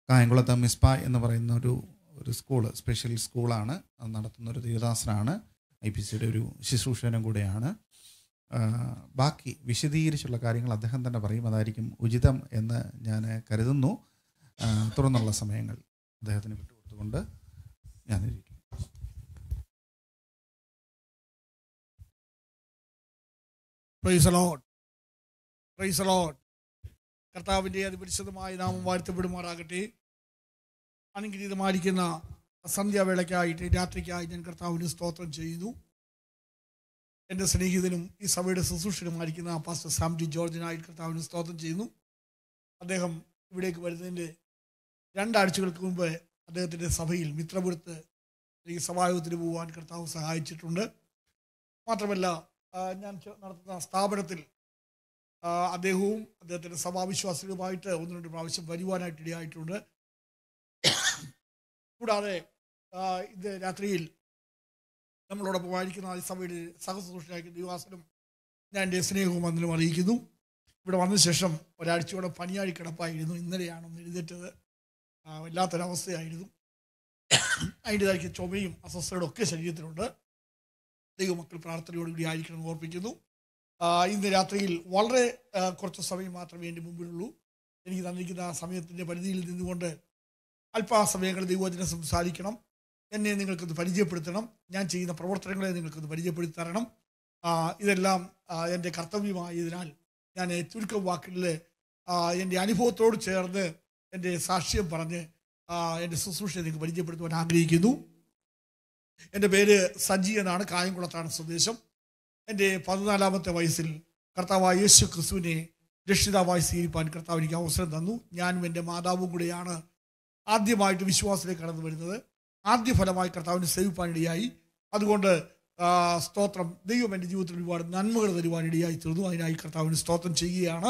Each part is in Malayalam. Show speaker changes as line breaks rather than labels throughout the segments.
കായംകുളത്ത് മിസ്പ എന്ന് പറയുന്ന ഒരു ഒരു സ്കൂള് സ്പെഷ്യൽ സ്കൂളാണ് അത് നടത്തുന്ന ഒരു ദേവദാസനാണ് ഐ പി സിയുടെ ഒരു ശുശ്രൂഷകനും കൂടെയാണ് ആ, ബാക്കി വിശദീകരിച്ചുള്ള കാര്യങ്ങൾ അദ്ദേഹം തന്നെ പറയും അതായിരിക്കും ഉചിതം എന്ന് ഞാൻ കരുതുന്നു ആ, തുടർന്നുള്ള സമയങ്ങൾ അദ്ദേഹത്തിന് വിട്ടുകൊടുത്തുകൊണ്ട് ഞാനിരിക്കും
പ്രൈസ് ലോഡ് പ്രൈസ് ലോഡ് കർത്താവിൻ്റെ അതിപരിശുദ്ധമായ നാമം വാഴ്ത്തപ്പെടുമാറാകട്ടെ അനുഗ്രഹീതമായിരിക്കുന്ന സന്ധ്യാവേളയ്ക്കായിട്ട് രാത്രിക്കായി ഞാൻ കർത്താവിന് സ്തോത്രം ചെയ്യുന്നു എൻ്റെ സ്നേഹിതനും ഈ സഭയുടെ ശുശ്രൂഷനുമായിരിക്കുന്ന പാസ്റ്റർ സാംജി ജോർജിനായിട്ട് കർത്താവിന് സ്തോത്രം ചെയ്യുന്നു അദ്ദേഹം ഇവിടേക്ക് വരുന്നതിൻ്റെ രണ്ടാഴ്ചകൾക്ക് മുമ്പ് അദ്ദേഹത്തിൻ്റെ സഭയിൽ മിത്രപുരത്ത് ഈ സഭായോഗത്തിന് പോകാൻ കർത്താവ് സഹായിച്ചിട്ടുണ്ട് മാത്രമല്ല ആ, ഞാൻ ചെ- നടത്തുന്ന സ്ഥാപനത്തിൽ ആ, അദ്ദേഹവും അദ്ദേഹത്തിൻ്റെ സഭാവിശ്വാസികളുമായിട്ട് ഒന്ന് രണ്ട് പ്രാവശ്യം വരുവാനായിട്ട് ഇടയായിട്ടുണ്ട് കൂടാതെ ആ, ഇത് രാത്രിയിൽ നമ്മളോടൊപ്പം ആയിരിക്കുന്ന ഈ സഭയുടെ സഹസൂക്ഷനായിരിക്കുന്ന ദിവാസനും ഞാൻ എൻ്റെ സ്നേഹവും വന്ദനം അറിയിക്കുന്നു ഇവിടെ വന്ന ശേഷം ഒരാഴ്ചയോടെ പനിയാഴി കിടപ്പായിരുന്നു ഇന്നലെയാണ് ഒന്ന് എഴുന്നേറ്റത് ആ, വല്ലാത്തൊരവസ്ഥയായിരുന്നു അതിൻ്റെതായിരിക്കും ചുമയും അസ്വസ്ഥതകളും ഒക്കെ ശരീരത്തിലുണ്ട് ദൈവമക്കൾ പ്രാർത്ഥനയോടുകൂടി ആയിരിക്കണം എന്ന് ഓർപ്പിക്കുന്നു ആ, ഇന്ന് രാത്രിയിൽ വളരെ ആ, കുറച്ച് സമയം മാത്രമേ എൻ്റെ മുമ്പിലുള്ളൂ എനിക്ക് തന്നിരിക്കുന്ന ആ സമയത്തിൻ്റെ പരിധിയിൽ നിന്നുകൊണ്ട് അല്പാസമയങ്ങൾ ദൈവവചനം സംസാരിക്കണം എന്നെ നിങ്ങൾക്കൊന്ന് പരിചയപ്പെടുത്തണം ഞാൻ ചെയ്യുന്ന പ്രവർത്തനങ്ങളെ നിങ്ങൾക്കൊന്ന് പരിചയപ്പെടുത്തി തരണം ആ, ഇതെല്ലാം ആ, എൻ്റെ കർത്തവ്യമായതിനാൽ ഞാൻ ചുരുക്കം വാക്കുകളിൽ ആ, എൻ്റെ അനുഭവത്തോട് ചേർന്ന് എൻ്റെ സാക്ഷ്യം പറഞ്ഞ് ആ, എൻ്റെ ശുശ്രൂഷയെ നിങ്ങൾക്ക് പരിചയപ്പെടുത്തുവാൻ ആഗ്രഹിക്കുന്നു എൻ്റെ പേര് സജി എന്നാണ് കായംകുളത്താണ് സ്വദേശം എൻ്റെ പതിനാലാമത്തെ വയസ്സിൽ കർത്താവായ യേശു ക്രിസ്തുവിനെ രക്ഷിതാവായി സ്വീകരിപ്പാൻ കർത്താവ് എനിക്ക് അവസരം തന്നു ഞാനും എൻ്റെ മാതാവും കൂടെയാണ് ആദ്യമായിട്ട് വിശ്വാസത്തിലേക്ക് കടന്നു വരുന്നത് ആദ്യ ഫലമായി കർത്താവിനെ സേവിപ്പാനിടയായി അതുകൊണ്ട് ആ, സ്തോത്രം ദൈവം എൻ്റെ ജീവിതത്തിൽ ഒരുപാട് നന്മകൾ തരുവാനിടയായി തീർന്നു അതിനായി കർത്താവിന് സ്തോത്രം ചെയ്യുകയാണ്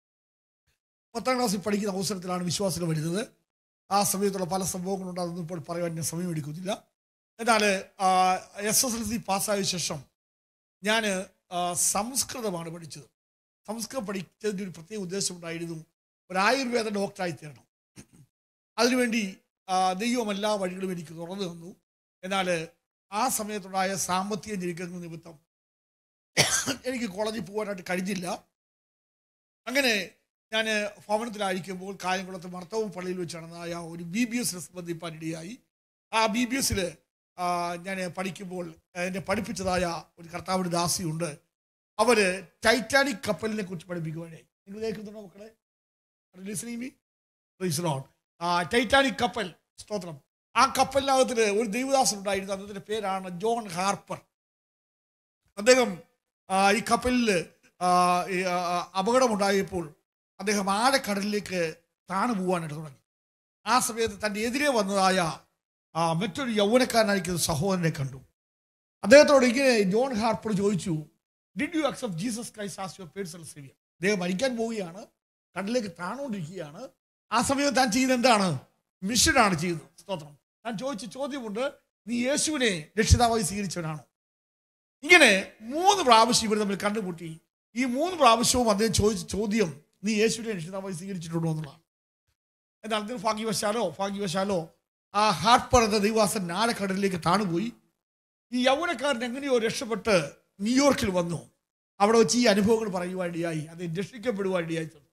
പത്താം ക്ലാസ്സിൽ പഠിക്കുന്ന അവസരത്തിലാണ് വിശ്വാസത്തിൽ വരുന്നത് ആ സമയത്തുള്ള പല സംഭവങ്ങളുണ്ട് അതൊന്നും ഇപ്പോൾ പറയാൻ ഞാൻ സമയമെടുക്കുന്നില്ല എന്നാൽ എസ് എസ് എൽ സി പാസ്സായ ശേഷം ഞാൻ സംസ്കൃതമാണ് പഠിച്ചത് സംസ്കൃതം പഠിച്ചതിൻ്റെ ഒരു പ്രത്യേക ഉദ്ദേശം ഉണ്ടായിരുന്നു ഒരു ആയുർവേദ ഡോക്ടറായി തീരണം അതിനുവേണ്ടി ആ, ദൈവം എല്ലാ വഴികളും എനിക്ക് തുറന്നു തന്നു എന്നാൽ ആ സമയത്തുണ്ടായ സാമ്പത്തിക ഞെരുക്കങ്ങൾ നിമിത്തം എനിക്ക് കോളേജിൽ പോകാനായിട്ട് കഴിഞ്ഞില്ല അങ്ങനെ ഞാൻ ഭവനത്തിലായിരിക്കുമ്പോൾ കായംകുളത്ത് മർത്തവും പള്ളിയിൽ വെച്ച് നടന്നതായ ഒരു ബി ബി എസ് സംബന്ധിപ്പാൻ ഇടയായി ആ ബി ബി എസിൽ ഞാൻ പഠിക്കുമ്പോൾ എന്നെ പഠിപ്പിച്ചതായ ഒരു കർത്താവിൻ്റെ ദാസിയുണ്ട് അവര് ടൈറ്റാനിക് കപ്പലിനെ കുറിച്ച് പഠിപ്പിക്കുവാനായി നിങ്ങൾ കേൾക്കുന്നുണ്ടോ മക്കളെ listening me Praise the Lord. ആ ടൈറ്റാനിക് കപ്പൽ സ്തോത്രം ആ കപ്പലിനകത്തിന് ഒരു ദൈവദാസൻ ഉണ്ടായിരുന്നു അദ്ദേഹത്തിന്റെ പേരാണ് ജോൺ ഹാർപ്പർ അദ്ദേഹം ആ, ഈ കപ്പലിൽ ആ, ഈ, ആ, ആ, അപകടമുണ്ടായപ്പോൾ അദ്ദേഹം ആഴക്കടലിലേക്ക് താണു പോകാനായിട്ട് തുടങ്ങി ആ സമയത്ത് തൻ്റെ എതിരെ വന്നതായ ആ, മറ്റൊരു യൗവനക്കാരനായിരിക്കുന്ന സഹോദരനെ കണ്ടു അദ്ദേഹത്തോട് ഇങ്ങനെ ജോൺ ഹാർപ്പർ ചോദിച്ചു did you accept Jesus Christ as your personal saviour അദ്ദേഹം മരിക്കാൻ പോവുകയാണ് കടലിലേക്ക് താണുകൊണ്ടിരിക്കുകയാണ് ആ സമയത്ത് താൻ ചെയ്യുന്നത് എന്താണ് മിഷനാണ് ചെയ്യുന്നത് സ്തോത്രം താൻ ചോദിച്ച ചോദ്യമുണ്ട് നീ യേശുവിനെ രക്ഷിതാവായി സ്വീകരിച്ചവനാണോ ഇങ്ങനെ മൂന്ന് പ്രാവശ്യം ഇവർ തമ്മിൽ കണ്ടുമുട്ടി ഈ മൂന്ന് പ്രാവശ്യവും അദ്ദേഹം ചോദിച്ച ചോദ്യം നീ യേശുവിനെ രക്ഷിതാവായി സ്വീകരിച്ചിട്ടുണ്ടോ എന്നുള്ളതാണ് എന്നാൽ അതിന് ഭാഗ്യവശാലോ ഭാഗ്യവശാലോ ആ ഹാർപ്പർ എന്ന ദൈവാസൻ ആഴക്കടലിലേക്ക് താണുപോയി ഈ യൗവനക്കാരൻ എങ്ങനെയോ രക്ഷപ്പെട്ട് ന്യൂയോർക്കിൽ വന്നു അവിടെ വെച്ച് ഈ അനുഭവങ്ങൾ പറയുവാനിടയായി അത് രക്ഷിക്കപ്പെടുവാനിടയായി തീർന്നു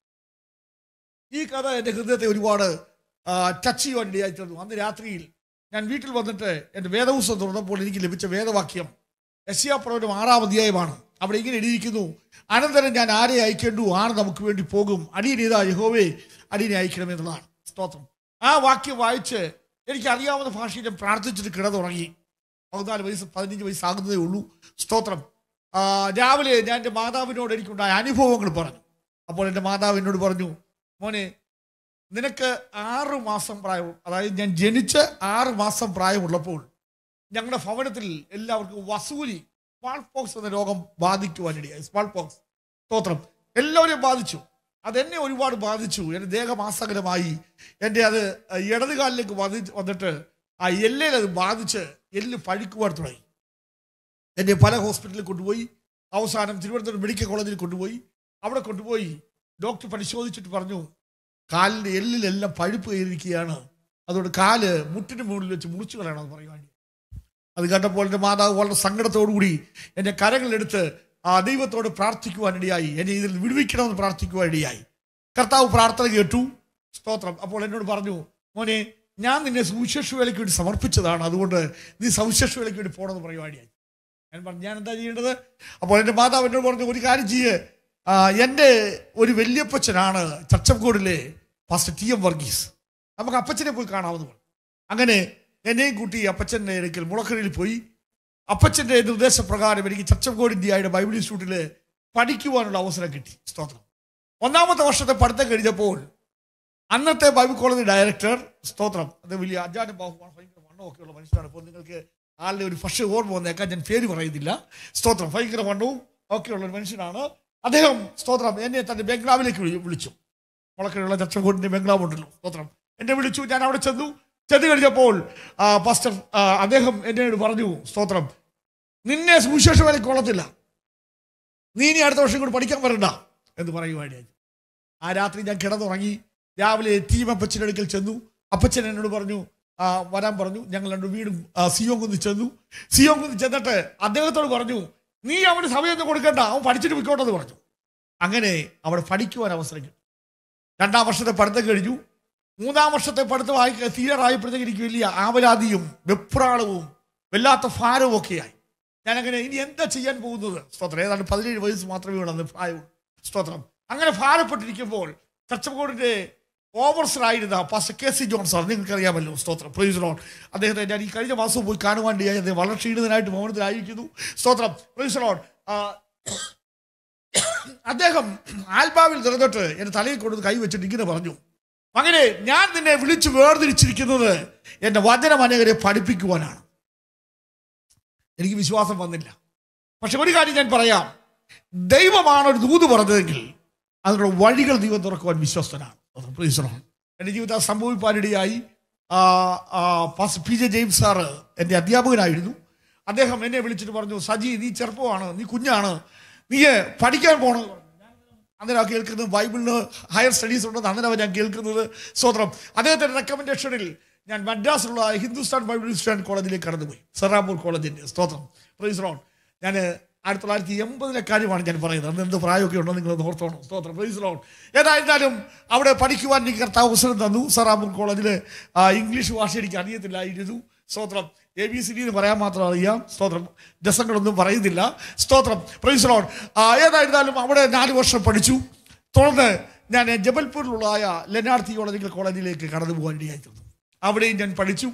ഈ കഥ എൻ്റെ ഹൃദയത്തെ ഒരുപാട് ടച്ച് ചെയ്യുവാനിടയായി തീർന്നു അന്ന് രാത്രിയിൽ ഞാൻ വീട്ടിൽ വന്നിട്ട് എൻ്റെ വേദപുസ്തകം തുറന്നപ്പോൾ എനിക്ക് ലഭിച്ച വേദവാക്യം യശയാപ്രവനം ആറാം അധ്യായമാണ് അവിടെ ഇങ്ങനെ എഴുതിയിരിക്കുന്നു അനന്തരം ഞാൻ ആരെ അയക്കേണ്ടു ആണ് നമുക്ക് വേണ്ടി പോകും അടിയനേതാ യഹോവേ അടിയനെ അയക്കണമെന്നുള്ളതാണ് സ്തോത്രം ആ വാക്യം വായിച്ച് എനിക്ക് അറിയാവുന്ന ഭാഷയിൽ ഞാൻ പ്രാർത്ഥിച്ചിട്ട് കിടന്നുറങ്ങി പതിനാല് വയസ്സ് പതിനഞ്ച് വയസ്സാകുന്നതേ ഉള്ളൂ സ്തോത്രം ആ, രാവിലെ ഞാൻ എൻ്റെ മാതാവിനോട് എനിക്കുണ്ടായ അനുഭവങ്ങൾ പറഞ്ഞു അപ്പോൾ എൻ്റെ മാതാവ് എന്നോട് പറഞ്ഞു മോനെ നിനക്ക് ആറ് മാസം പ്രായം അതായത് ഞാൻ ജനിച്ച് ആറ് മാസം പ്രായമുള്ളപ്പോൾ ഞങ്ങളുടെ ഭവനത്തിൽ എല്ലാവർക്കും വസൂലി സ്മാൾ പോക്സ് എന്ന രോഗം ബാധിക്കുവാനിടയായി സ്മാൾ പോക്സ് സ്തോത്രം എല്ലാവരെയും ബാധിച്ചു അതെന്നെ ഒരുപാട് ബാധിച്ചു എൻ്റെ ദേഹമാസകരമായി എൻ്റെ അത് ഇടതുകാലിലേക്ക് വധി വന്നിട്ട് ആ എല്ലയിൽ അത് ബാധിച്ച് എല്ല് പഴുക്കുവാൻ തുടങ്ങി എന്നെ പല ഹോസ്പിറ്റലിൽ കൊണ്ടുപോയി അവസാനം തിരുവനന്തപുരം മെഡിക്കൽ കോളേജിൽ കൊണ്ടുപോയി അവിടെ കൊണ്ടുപോയി ഡോക്ടർ പരിശോധിച്ചിട്ട് പറഞ്ഞു കാലിൻ്റെ എല്ലിലെല്ലാം പഴുപ്പ് കയറിയിരിക്കുകയാണ് അതുകൊണ്ട് കാല് മുട്ടിന് മുകളിൽ വെച്ച് മുറിച്ചു കളയണമെന്ന് പറയുവാൻ അത് കേട്ടപ്പോൾ എൻ്റെ മാതാവ് വളരെ സങ്കടത്തോടുകൂടി എൻ്റെ കരങ്ങളെടുത്ത് ആ ദൈവത്തോട് പ്രാർത്ഥിക്കുവാനിടയായി എന്നെ ഇതിൽ വിടുവിക്കണമെന്ന് പ്രാർത്ഥിക്കുവാനിടയായി കർത്താവ് പ്രാർത്ഥന കേട്ടു സ്തോത്രം അപ്പോൾ എന്നോട് പറഞ്ഞു മോനെ ഞാൻ നിന്നെ സുവിശേഷ വേലയ്ക്ക് വേണ്ടി സമർപ്പിച്ചതാണ് അതുകൊണ്ട് നീ സവിശേഷ വേലയ്ക്ക് വേണ്ടി പോകണമെന്ന് പറയുവാനിടയായി ഞാൻ പറഞ്ഞു ഞാൻ എന്താ ചെയ്യേണ്ടത് അപ്പോൾ എൻ്റെ മാതാവ് എന്നോട് പറഞ്ഞു ഒരു കാര്യം ചെയ്യ് ആ, എൻ്റെ ഒരു വല്യപ്പച്ചനാണ് ചർച്ചക്കോടിലെ പാസ്റ്റർ ടി എം വർഗീസ് നമുക്ക് അപ്പച്ചനെ പോയി കാണാമെന്ന് പറഞ്ഞു അങ്ങനെ എന്നെയും കൂട്ടി അപ്പച്ചൻ്റെ ഇടയ്ക്കൽ മുളക്കരയിൽ പോയി അപ്പച്ചൻ്റെ നിർദ്ദേശപ്രകാരം എനിക്ക് ചർച്ചക്കോട് ഇന്ത്യയുടെ ബൈബിൾ ഇൻസ്റ്റിറ്റ്യൂട്ടിൽ പഠിക്കുവാനുള്ള അവസരം കിട്ടി സ്തോത്രം ഒന്നാമത്തെ വർഷത്തെ പഠിത്തം കഴിഞ്ഞപ്പോൾ അന്നത്തെ ബൈബിൾ കോളേജ് ഡയറക്ടർ സ്തോത്രം അത് വലിയ അജാന ബാഹുമാണ് ഭയങ്കര വണ്ണമൊക്കെ ഉള്ള മനുഷ്യനാണ് ഇപ്പോൾ നിങ്ങൾക്ക് ആളുടെ ഒരു ഫസ്റ്റ് ഓർമ്മ വന്നേക്കാൻ ഞാൻ പേര് പറയുന്നില്ല സ്തോത്രം ഭയങ്കര വണ്ണവും ഒക്കെയുള്ള ഒരു മനുഷ്യനാണ് അദ്ദേഹം സ്തോത്രം എന്നെ തന്റെ ബംഗ്ലാവിലേക്ക് വിളി- വിളിച്ചു മുളക്കലുള്ള ചർച്ചക്കോട്ടിന്റെ ബംഗ്ലാവ് ഉണ്ടല്ലോ സ്തോത്രം എന്നെ വിളിച്ചു ഞാൻ അവിടെ ചെന്നു ചെന്ന് കഴിഞ്ഞപ്പോൾ ആ, പാസ്റ്റർ ആ, അദ്ദേഹം എന്നോട് പറഞ്ഞു സ്തോത്രം നിന്നെ സുവിശേഷ വേലയ്ക്ക് കൊള്ളത്തില്ല നീ ഇനി അടുത്ത വർഷം കൂടി പഠിക്കാൻ വരണ്ട എന്ന് പറയുവാനായി ആ രാത്രി ഞാൻ കിടന്നുറങ്ങി രാവിലെ ടീം അപ്പച്ചൻ്റെ അടുക്കൽ ചെന്നു അപ്പച്ചൻ എന്നോട് പറഞ്ഞു ആ, വരാൻ പറഞ്ഞു ഞങ്ങൾ രണ്ട് വീടും ആ, സിയോൻ കുന്ന് ചെന്നു സിയോൻ കുന്ന് ചെന്നിട്ട് അദ്ദേഹത്തോട് പറഞ്ഞു നീ അവന് സമയമൊന്നും കൊടുക്കണ്ട അവൻ പഠിച്ചിട്ട് വിൽക്കോട്ടെന്ന് പറഞ്ഞു അങ്ങനെ അവിടെ പഠിക്കുവാൻ അവസരം കിട്ടി രണ്ടാം വർഷത്തെ പഠിത്തം കഴിഞ്ഞു മൂന്നാം വർഷത്തെ പഠിത്തമായി തീരാറായപ്പോഴത്തേക്ക് എനിക്ക് വലിയ ആവലാതിയും വെപ്രാളവും വല്ലാത്ത ഭാരവും ഒക്കെയായി ഞാനങ്ങനെ ഇനി എന്താ ചെയ്യാൻ പോകുന്നത് സ്തോത്രം ഏതാണ്ട് പതിനേഴ് വയസ്സ് മാത്രമേ ഉള്ളൂ അന്ന് പ്രായവും സ്തോത്രം അങ്ങനെ ഭാരപ്പെട്ടിരിക്കുമ്പോൾ ചർച്ചക്കോടിന്റെ ഓവർസറായിരുന്ന പാസ്റ്റർ കെ സി ജോൺസൺ നിങ്ങൾക്കറിയാമല്ലോ സ്തോത്രം പ്രൈസ് ലോൺ അദ്ദേഹത്തെ ഞാൻ ഈ കഴിഞ്ഞ മാസം പോയി കാണുവാണ്ടിയായി അദ്ദേഹം വളരെ ക്ഷീണിതനായിട്ട് ഭവനത്തിലായിരിക്കുന്നു സ്തോത്രം പ്രൈസ് ലോൺ അദ്ദേഹം ആൽബാവിൽ നിറഞ്ഞിട്ട് എൻ്റെ തലയിൽ കൊണ്ടു കൈവച്ചിട്ട് ഇങ്ങനെ പറഞ്ഞു മകനെ ഞാൻ നിന്നെ വിളിച്ചു വേർതിരിച്ചിരിക്കുന്നത് എൻ്റെ വചനം അനേകരെ പഠിപ്പിക്കുവാനാണ് എനിക്ക് വിശ്വാസം വന്നില്ല പക്ഷെ ഒരു കാര്യം ഞാൻ പറയാം ദൈവമാണ് ഒരു ദൂത് പറഞ്ഞതെങ്കിൽ അതിനുള്ള വഴികൾ ദൈവം തുറക്കുവാൻ വിശ്വസ്തനാണ് അത് praise the Lord. എൻ്റെ ജീവിതത്തിൽ സംഭവിപ്പാനിടയായി ആ, ആ, pastor P J James sir എൻ്റെ അധ്യാപകനായിരുന്നു അദ്ദേഹം എന്നെ വിളിച്ചിട്ട് പറഞ്ഞു സജി നീ ചെറുപ്പമാണ് നീ കുഞ്ഞാണ് നീ പഠിക്കാൻ പോകണം അന്നേരം കേൾക്കുന്നത് ബൈബിളിന് ഹയർ സ്റ്റഡീസ് ഉണ്ടെന്ന് അന്നേരം ഞാൻ കേൾക്കുന്നത് സ്വത്രം അദ്ദേഹത്തിൻ്റെ റെക്കമെൻഡേഷനിൽ ഞാൻ മദ്രാസിലുള്ള ഹിന്ദുസ്ഥാൻ ബൈബിൾ ഇൻസ്റ്റിറ്റ്യൂട്ട് കോളേജിലേക്ക് കടന്നുപോയി സെറാപൂർ കോളേജിൻ്റെ സ്തോത്രം പ്രൈസ് റോൺ ഞാൻ ആയിരത്തി തൊള്ളായിരത്തി എൺപതിലെ കാര്യമാണ് ഞാൻ പറയുന്നത് അന്ന് എന്ത് പ്രായമൊക്കെ ഉണ്ടോ നിങ്ങൾ ഓർത്തോണം സ്തോത്രം പ്രൈസ് റോൺ ഏതായിരുന്നാലും അവിടെ പഠിക്കുവാൻ എനിക്ക് കർത്താവ് അവസരം തന്നു സെറാപൂർ കോളേജിൽ ഇംഗ്ലീഷ് ഭാഷ എനിക്ക് അറിയത്തില്ലായിരുന്നു സ്തോത്രം എ ബി സി ഡി എന്ന് പറയാൻ മാത്രം അറിയാം സ്തോത്രം രസങ്ങളൊന്നും പറയുന്നില്ല സ്തോത്രം പ്രൈസ് ലോൺ ഏതായിരുന്നാലും അവിടെ നാല് വർഷം പഠിച്ചു തുടർന്ന് ഞാൻ ജബൽപൂരിലുള്ളതായ ലെനാർഡ് തിയോളജിക്കൽ കോളേജിലേക്ക് കടന്നു പോകാൻ ഇടയായിരുന്നു അവിടെയും ഞാൻ പഠിച്ചു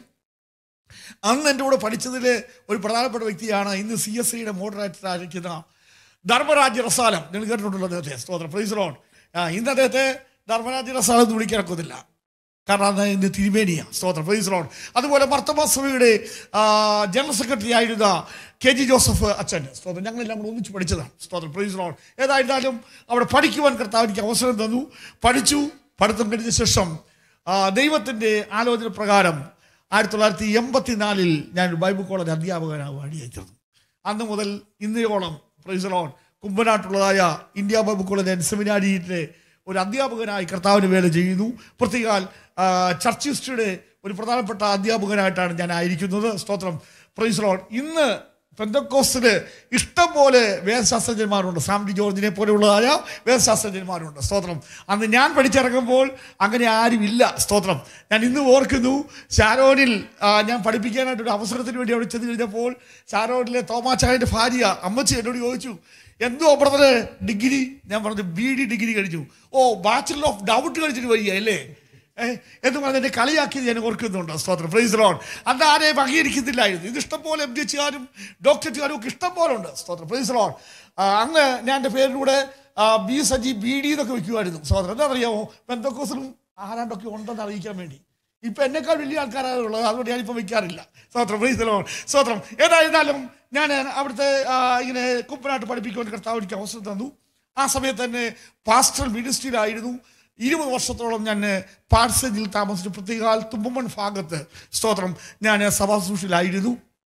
അന്ന് എൻ്റെ കൂടെ പഠിച്ചതിൽ ഒരു പ്രധാനപ്പെട്ട വ്യക്തിയാണ് ഇന്ന് സി എസ് സിയുടെ മോഡറേറ്റർ ആയിരിക്കുന്ന ധർമ്മരാജ്യ റസാലം നിങ്ങൾ കേട്ടിട്ടുണ്ടല്ലോ അദ്ദേഹത്തെ സ്തോത്രം പ്രൈസ് ലോൺ ഇന്ന് അദ്ദേഹത്തെ ധർമ്മരാജ്യ റസാലം എന്ന് വിളിക്കാനൊക്കത്തില്ല കാരണം അത് ഇന്ന് തിരുമേനിയ സ്തോത്രം പ്രൈസ് ലോൺ അതുപോലെ മർത്തമ സഭയുടെ ആ, ജനറൽ സെക്രട്ടറി ആയിരുന്ന കെ ജി ജോസഫ് അച്ഛൻ സ്തോത്രം ഞങ്ങളെല്ലാം കൂടെ ഒന്നിച്ച് പഠിച്ചതാണ് സ്തോത്രം പ്രൈസ് ലോൺ ഏതായിരുന്നാലും അവിടെ പഠിക്കുവാൻ കർത്താവ് എനിക്ക് അവസരം തന്നു പഠിച്ചു പഠിത്തം കഴിഞ്ഞ ശേഷം ആ, ദൈവത്തിൻ്റെ ആലോചന പ്രകാരം ആയിരത്തി തൊള്ളായിരത്തി എൺപത്തി നാലിൽ ഞാൻ ബൈബിൾ കോളേജ് അധ്യാപകനാവാൻ അടിയേറ്റത് അന്ന് മുതൽ ഇന്നയോളം പ്രൈസലോൺ കുമ്പനാട്ടുള്ളതായ ഇന്ത്യ ബൈബിൾ കോളേജ് ആൻഡ് സെമിനാരിയിലെ ഒരു അധ്യാപകനായി കർത്താവിന് വേല ചെയ്യുന്നു പ്രത്യേകാൽ ആ, ചർച്ച് ഹിസ്റ്ററിയുടെ ഒരു പ്രധാനപ്പെട്ട അധ്യാപകനായിട്ടാണ് ഞാൻ ആയിരിക്കുന്നത് സ്തോത്രം പ്രൈസലോൺ ഇന്ന് പെന്തക്കോസില് ഇഷ്ടം പോലെ വേദശാസ്ത്രജ്ഞന്മാരുണ്ട് സാം ഡി ജോർജിനെ പോലെയുള്ളതായ വേദശാസ്ത്രജ്ഞന്മാരുണ്ട് സ്തോത്രം അന്ന് ഞാൻ പഠിച്ചിറങ്ങുമ്പോൾ അങ്ങനെ ആരുമില്ല സ്തോത്രം ഞാൻ ഇന്ന് ഓർക്കുന്നു ഷാരോനിൽ ആ, ഞാൻ പഠിപ്പിക്കാനായിട്ട് ഒരു അവസരത്തിന് വേണ്ടി അവിടെ ചെന്ന് കഴിഞ്ഞപ്പോൾ ഷാരോനിലെ തോമാച്ചായൻ്റെ ഭാര്യ അമ്മച്ചി എന്നോട് ചോദിച്ചു എന്തോ ബ്രദറെ ഡിഗ്രി ഞാൻ പറഞ്ഞു ബി ഡി ഡിഗ്രി കഴിഞ്ഞു ഓ ബാച്ചിലർ ഓഫ് ഡൗട്ട് കഴിച്ചിട്ട് വരിക അല്ലേ ഏ, എന്ന് പറഞ്ഞ് എന്നെ കളിയാക്കിയത് ഞാൻ ഓർക്കുന്നുണ്ട് സ്തോത്രം പ്രൈസ് ലോൺ അന്ന് ആരെയും അംഗീകരിക്കുന്നില്ലായിരുന്നു ഇത് ഇഷ്ടംപോലെ എം ഡി എച്ചുകാരും ഡോക്ടറേറ്റുകാരും ഒക്കെ ഇഷ്ടം പോലെ ഉണ്ട് സ്തോത്രം പ്രൈസ് ലോൺ അന്ന് ഞാൻ എൻ്റെ പേരിലൂടെ ബി സജി ബി ഡി എന്നൊക്കെ വെക്കുമായിരുന്നു സ്തോത്രം എന്താ അറിയാമോ പെന്തക്കോസിലും ആരാണ്ടൊക്കെ ഉണ്ടെന്ന് അറിയിക്കാൻ വേണ്ടി ഇപ്പൊ എന്നെക്കാൾ വലിയ ആൾക്കാരാണ് ഉള്ളത് അതുകൊണ്ട് ഞാനിപ്പോൾ വെക്കാറില്ല സ്തോത്രം പ്രൈസ് ലോൺ സ്തോത്രം ഏതായിരുന്നാലും ഞാൻ അവിടുത്തെ ആ, ഇങ്ങനെ കുമ്പനാട്ട് പഠിപ്പിക്കുവാൻ കർത്താവ് എനിക്ക് അവസരം തന്നു ആ സമയത്ത് തന്നെ പാസ്റ്റർ മിനിസ്ട്രിയിലായിരുന്നു ഇരുപത് വർഷത്തോളം ഞാൻ പാഴ്സേജിൽ താമസിച്ചു പ്രത്യേക തുമ്പമൺ ഭാഗത്ത് സ്തോത്രം ഞാൻ സഭാസൂഷിലായിരുന്നു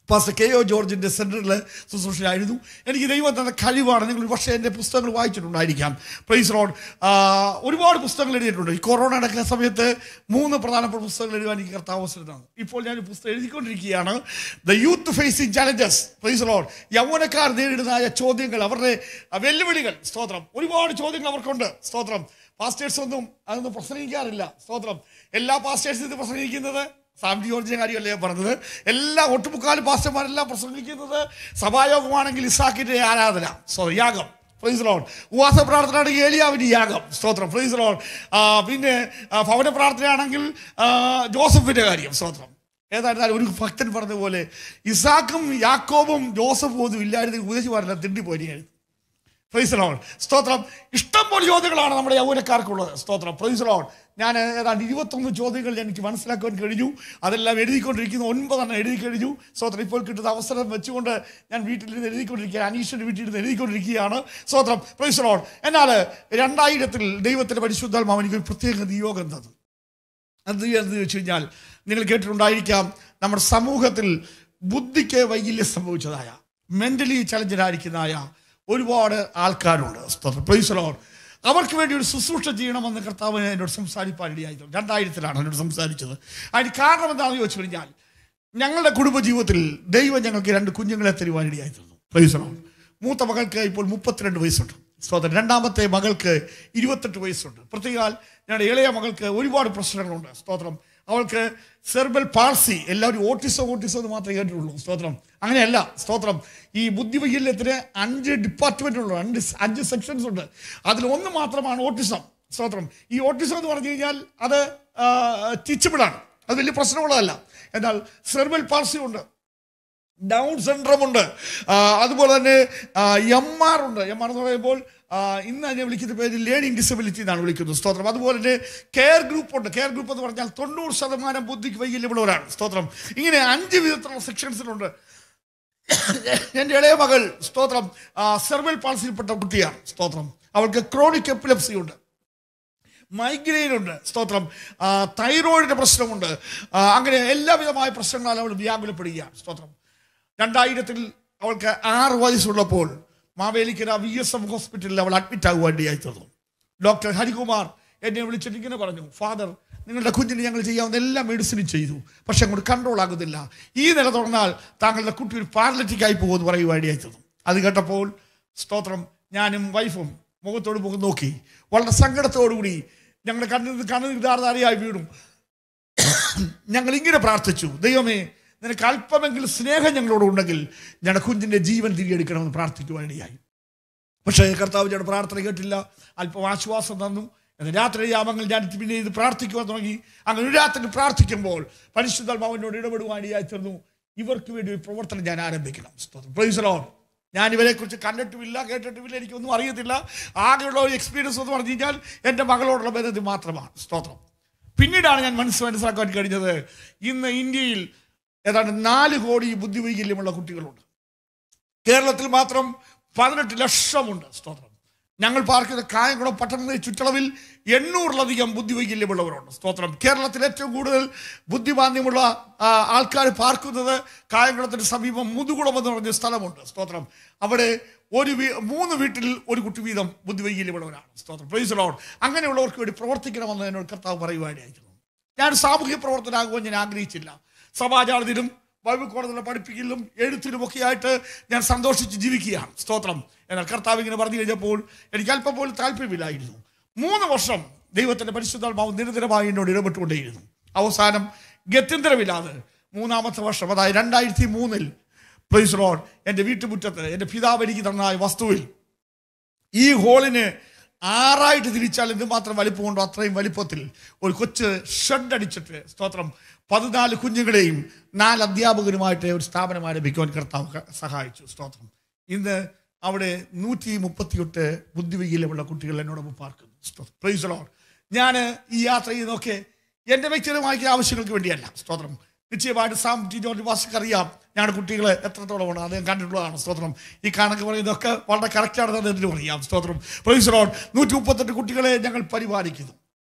പാസ്റ്റർ കെ ഒ ജോർജിൻ്റെ സെൻറ്ററിൽ ശുശ്രൂഷയായിരുന്നു എനിക്ക് ദൈവം തന്ന കഴിവാണ് നിങ്ങൾ പക്ഷേ എൻ്റെ പുസ്തകങ്ങൾ വായിച്ചിട്ടുണ്ടായിരിക്കാം പ്രൈസ് റോഡ് ഒരുപാട് പുസ്തകങ്ങൾ എഴുതിയിട്ടുണ്ട് ഈ കൊറോണ നടക്കുന്ന സമയത്ത് മൂന്ന് പ്രധാനപ്പെട്ട പുസ്തകങ്ങൾ എഴുതാൻ എനിക്ക് കർത്താവ് അവസരം തന്നു ഇപ്പോൾ ഞാൻ ഈ പുസ്തകം എഴുതിക്കൊണ്ടിരിക്കുകയാണ് the youth facing challenges praise Lord യൗവനക്കാർ നേരിടുന്നതായ ചോദ്യങ്ങൾ അവരുടെ വെല്ലുവിളികൾ സ്തോത്രം ഒരുപാട് ചോദ്യങ്ങൾ അവർക്കുണ്ട് സ്തോത്രം പാസ്റ്റേഴ്സ് ഒന്നും അതൊന്നും പ്രസംഗിക്കാറില്ല സ്തോത്രം എല്ലാ പാസ്റ്റേഴ്സും ഇത് പ്രസംഗിക്കുന്നത് സാം ജോർജിന്റെ കാര്യമല്ലേ ഞാൻ പറഞ്ഞത് എല്ലാ ഒട്ടുമുക്കാലും പാസ്റ്റർമാരെല്ലാം പ്രസംഗിക്കുന്നത് സഭായോഗമാണെങ്കിൽ ഇസാക്കിന്റെ ആരാധന സോ യാഗം ഫ്രൈസ് ലോൺ ഉപവാസ പ്രാർത്ഥനയാണെങ്കിൽ ഏലിയാവിൻ്റെ യാഗം സ്തോത്രം ഫ്രൈസ് ലോൺ പിന്നെ ആ, ഭവന പ്രാർത്ഥനയാണെങ്കിൽ ആ, ജോസഫിന്റെ കാര്യം സ്തോത്രം ഏതായിരുന്നാലും ഒരു ഭക്തൻ പറഞ്ഞ പോലെ ഇസാക്കും യാക്കോബും ജോസഫും ഒന്നും ഇല്ലായിരുന്നെങ്കിൽ ഉപദേശിമാരെല്ലാം തിണ്ടി പോയിരിക്കുന്നു പ്രൈസ് ലോൺ സ്തോത്രം ഇഷ്ടം പോലെ ചോദ്യങ്ങളാണ് നമ്മുടെ യൗവനക്കാർക്കുള്ളത് സ്തോത്രം പ്രൈസ് ലോൺ ഞാൻ ഏതാണ്ട് ഇരുപത്തൊന്ന് ചോദ്യങ്ങൾ എനിക്ക് മനസ്സിലാക്കാൻ കഴിഞ്ഞു അതെല്ലാം എഴുതിക്കൊണ്ടിരിക്കുന്നു ഒൻപതെണ്ണം എഴുതി കഴിഞ്ഞു സ്തോത്രം ഇപ്പോൾ കിട്ടുന്ന അവസരം വെച്ചുകൊണ്ട് ഞാൻ വീട്ടിലിരുന്ന് എഴുതിക്കൊണ്ടിരിക്കുകയാണ് അനീഷിൻ്റെ വീട്ടിലിരുന്ന് എഴുതിക്കൊണ്ടിരിക്കുകയാണ് സ്തോത്രം പ്രൈസ് ലോൺ എന്നാൽ രണ്ടായിരത്തിൽ ദൈവത്തിൻ്റെ പരിശുദ്ധാത്മാവ് എനിക്കൊരു പ്രത്യേക നിയോഗം തന്നു അത് എന്ന് വെച്ച് കഴിഞ്ഞാൽ നിങ്ങൾ കേട്ടിട്ടുണ്ടായിരിക്കാം നമ്മുടെ സമൂഹത്തിൽ ബുദ്ധിക്ക് വൈകല്യം സംഭവിച്ചതായ മെന്റലി ചലഞ്ചറായിരിക്കുന്നതായ ഒരുപാട് ആൾക്കാരുണ്ട് സ്തോത്രം. Praise the Lord. അവർക്ക് വേണ്ടി ഒരു ശുശ്രൂഷ ചെയ്യണമെന്ന് കർത്താവ് എന്നോട് സംസാരിപ്പാൻ ഇടയായിരുന്നു രണ്ടായിരത്തിലാണ് എന്നോട് സംസാരിച്ചത് അതിന് കാരണം എന്താണെന്ന് ചോദിച്ചു കഴിഞ്ഞാൽ ഞങ്ങളുടെ കുടുംബജീവിതത്തിൽ ദൈവം ഞങ്ങൾക്ക് രണ്ട് കുഞ്ഞുങ്ങളെ തരുവാൻ ഇടയായിരുന്നു Praise the Lord. മൂത്ത മകൾക്ക് ഇപ്പോൾ മുപ്പത്തിരണ്ട് വയസ്സുണ്ട് സ്തോത്രം രണ്ടാമത്തെ മകൾക്ക് ഇരുപത്തെട്ട് വയസ്സുണ്ട് പ്രത്യേകാൽ ഞങ്ങളുടെ ഇളയ മകൾക്ക് ഒരുപാട് പ്രശ്നങ്ങളുണ്ട് സ്തോത്രം അവൾക്ക് സെർബൽ പാൾസി എല്ലാവരും ഓട്ടിസം ഓട്ടിസം എന്ന് മാത്രമേ കേട്ടിട്ടുള്ളൂ സ്തോത്രം അങ്ങനെയല്ല സ്തോത്രം ഈ ബുദ്ധിവൈകല്യത്തിന് അഞ്ച് ഡിപ്പാർട്ട്മെന്റ് ഉള്ളു അഞ്ച് അഞ്ച് സെക്ഷൻസ് ഉണ്ട് അതിൽ ഒന്ന് മാത്രമാണ് ഓട്ടിസം സ്തോത്രം ഈ ഓട്ടിസം എന്ന് പറഞ്ഞു കഴിഞ്ഞാൽ അത് ടീച്ചബിളാണ് അത് വലിയ പ്രശ്നമുള്ളതല്ല എന്നാൽ സെർബൽ പാൾസി ഉണ്ട് ഡൗൺ സിൻഡ്രം ഉണ്ട് ആ, അതുപോലെ തന്നെ എം ആർ ഉണ്ട് എം ആർ എന്ന് പറയുമ്പോൾ ആ, ഇന്ന് അതിനെ വിളിക്കുന്ന പേര് ലേണിംഗ് ഡിസബിലിറ്റി എന്നാണ് വിളിക്കുന്നത് സ്തോത്രം അതുപോലെ തന്നെ കെയർ ഗ്രൂപ്പ് ഉണ്ട് കെയർ ഗ്രൂപ്പ് എന്ന് പറഞ്ഞാൽ തൊണ്ണൂറ് ശതമാനം ബുദ്ധിക്ക് വൈകല്യമുള്ളവരാണ് സ്തോത്രം ഇങ്ങനെ അഞ്ച് വിധത്തിലുള്ള സെക്ഷൻസിലുണ്ട് എൻ്റെ ഇളയ മകൾ സ്തോത്രം സെർവൽ പാൾസിയിൽപ്പെട്ട കുട്ടിയാണ് സ്തോത്രം അവൾക്ക് ക്രോണിക് എപ്പിലപ്സി ഉണ്ട് മൈഗ്രെയിൻ ഉണ്ട് സ്തോത്രം ആ, തൈറോയിഡിന്റെ പ്രശ്നമുണ്ട് ആ, അങ്ങനെ എല്ലാവിധമായ പ്രശ്നങ്ങളാൽ അവൾ വ്യാകുലപ്പെടുകയാണ് സ്തോത്രം രണ്ടായിരത്തിൽ അവൾക്ക് ആറ് വയസ്സുള്ളപ്പോൾ മാവേലിക്കര വി എസ് എം ഹോസ്പിറ്റലിൽ അവൾ അഡ്മിറ്റ് ആകുവാണ്ടിയായി തീർന്നു ഡോക്ടർ ഹരികുമാർ എന്നെ വിളിച്ചിട്ട് ഇങ്ങനെ പറഞ്ഞു ഫാദർ നിങ്ങളുടെ കുഞ്ഞിന് ഞങ്ങൾ ചെയ്യാവുന്ന എല്ലാ മെഡിസിനും ചെയ്തു പക്ഷെ അങ്ങോട്ട് കൺട്രോൾ ആകുന്നില്ല ഈ നില തുടർന്നാൽ താങ്കളുടെ കുട്ടി ഒരു പാരലറ്റിക് ആയി പോകുമെന്ന് പറയുവാണ്ടിയായി തീർന്നു അത് കേട്ടപ്പോൾ സ്തോത്രം ഞാനും വൈഫും മുഖത്തോട് മുഖം നോക്കി വളരെ സങ്കടത്തോടുകൂടി ഞങ്ങളുടെ കണ്ണിൽ കണ്ണിൽ ധാരധാരയായി വീണു ഞങ്ങൾ ഇങ്ങനെ പ്രാർത്ഥിച്ചു ദൈവമേ നിനക്ക് അല്പമെങ്കിലും സ്നേഹം ഞങ്ങളോട് ഉണ്ടെങ്കിൽ ഞങ്ങളുടെ കുഞ്ഞിൻ്റെ ജീവൻ തിരികെടുക്കണമെന്ന് പ്രാർത്ഥിക്കുവാനിടയായി പക്ഷേ കർത്താവ് ഞങ്ങളുടെ പ്രാർത്ഥന കേട്ടില്ല അല്പം ആശ്വാസം തന്നു എന്നാൽ രാത്രി യാമങ്ങൾ ഞാൻ പിന്നെ ഇത് പ്രാർത്ഥിക്കുവാൻ തുടങ്ങി അങ്ങനെ ഒരു രാത്രി പ്രാർത്ഥിക്കുമ്പോൾ പരിശുദ്ധാത്മാവിനോട് ഇടപെടുവാനിടയായി തീർന്നു ഇവർക്ക് വേണ്ടി ഒരു പ്രവർത്തനം ഞാൻ ആരംഭിക്കണം പ്രൈസലോ ഞാൻ ഇവരെക്കുറിച്ച് കണ്ടിട്ടുമില്ല കേട്ടിട്ടുമില്ല എനിക്കൊന്നും അറിയത്തില്ല ആകെയുള്ള ഒരു എക്സ്പീരിയൻസ് എന്ന് പറഞ്ഞു കഴിഞ്ഞാൽ എൻ്റെ മകളോടുള്ള ബന്ധത്തിൽ മാത്രമാണ് സ്തോത്രം പിന്നീടാണ് ഞാൻ മനസ്സ് മനസ്സിലാക്കാൻ കഴിഞ്ഞത് ഇന്ന് ഇന്ത്യയിൽ ഏതാണ്ട് നാല് കോടി ബുദ്ധിവൈകല്യമുള്ള കുട്ടികളുണ്ട് കേരളത്തിൽ മാത്രം പതിനെട്ട് ലക്ഷമുണ്ട് സ്തോത്രം ഞങ്ങൾ പാർക്കുന്ന കായംകുളം പട്ടണത്തിന്റെ ചുറ്റളവിൽ എണ്ണൂറിലധികം ബുദ്ധിവൈകല്യമുള്ളവരുണ്ട് സ്തോത്രം കേരളത്തിൽ ഏറ്റവും കൂടുതൽ ബുദ്ധിമാന്യമുള്ള ആൾക്കാർ പാർക്കുന്നത് കായംകുളത്തിന് സമീപം മുതുകുളം എന്ന് പറഞ്ഞ സ്ഥലമുണ്ട് സ്തോത്രം അവിടെ ഒരു വീ- മൂന്ന് വീട്ടിൽ ഒരു കുട്ടി വീതം ബുദ്ധിവൈകല്യമുള്ളവരാണ് സ്തോത്രം പ്രൈസ് ലോഡ് അങ്ങനെയുള്ളവർക്ക് വേണ്ടി പ്രവർത്തിക്കണമെന്ന് എന്നോട് കർത്താവ് പറയുവാനായിരുന്നു ഞാൻ സാമൂഹ്യ പ്രവർത്തനാകുവാൻ ഞാൻ ആഗ്രഹിച്ചില്ല സമാജാനത്തിലും ബൈബിൾ കോളേജിലെ പഠിപ്പിക്കലും എഴുത്തിലും ഒക്കെ ആയിട്ട് ഞാൻ സന്തോഷിച്ച് ജീവിക്കുകയാണ് സ്തോത്രം എന്നാൽ കർത്താവ് ഇങ്ങനെ പറഞ്ഞു കഴിഞ്ഞപ്പോൾ എനിക്ക് അല്പം പോലും താല്പര്യമില്ലായിരുന്നു മൂന്ന് വർഷം ദൈവത്തിന്റെ പരിശുദ്ധാത്മാവ് നിരന്തരമായി എന്നോട് ഇടപെട്ടുകൊണ്ടേയിരുന്നു അവസാനം ഗത്യന്തരമില്ലാതെ മൂന്നാമത്തെ വർഷം അതായത് രണ്ടായിരത്തി മൂന്നിൽ പ്ലീസ് റോഡ് എൻ്റെ വീട്ടുമുറ്റത്ത് എൻ്റെ പിതാവ് എനിക്ക് തന്ന വസ്തുവിൽ ഈ ഹോളിന് ആറായിട്ട് തിരിച്ചാൽ എന്തുമാത്രം വലിപ്പമുണ്ടോ അത്രയും വലിപ്പത്തിൽ ഒരു കൊച്ച് ഷെഡ് അടിച്ചിട്ട് സ്തോത്രം പതിനാല് കുഞ്ഞുങ്ങളെയും നാല് അധ്യാപകരുമായിട്ട് ഒരു സ്ഥാപനം ആരംഭിക്കുവാൻ കർത്താവ് ക- സഹായിച്ചു സ്തോത്രം ഇന്ന് അവിടെ നൂറ്റി മുപ്പത്തിയെട്ട് ബുദ്ധിവൈകല്യമുള്ള കുട്ടികൾ എന്നോടൊപ്പം പാർക്കുന്നു പ്രൈസ് ലോഡ് ഞാൻ ഈ യാത്ര ചെയ്യുന്നതൊക്കെ എൻ്റെ വ്യക്തിപരമായ ആവശ്യങ്ങൾക്ക് വേണ്ടിയല്ല സ്തോത്രം നിശ്ചയമായിട്ട് സാം ടി ജോർജ് വാസിക്ക് അറിയാം ഞങ്ങളുടെ കുട്ടികൾ എത്രത്തോളമാണ് അദ്ദേഹം കണ്ടിട്ടുള്ളതാണ് സ്തോത്രം ഈ കണക്ക് പറയുന്നതൊക്കെ വളരെ കറക്റ്റാണെന്ന് അദ്ദേഹത്തിന് അറിയാം സ്തോത്രം പ്രൊഫസറോൺ നൂറ്റി മുപ്പത്തെട്ട് കുട്ടികളെ ഞങ്ങൾ പരിപാലിക്കുന്നു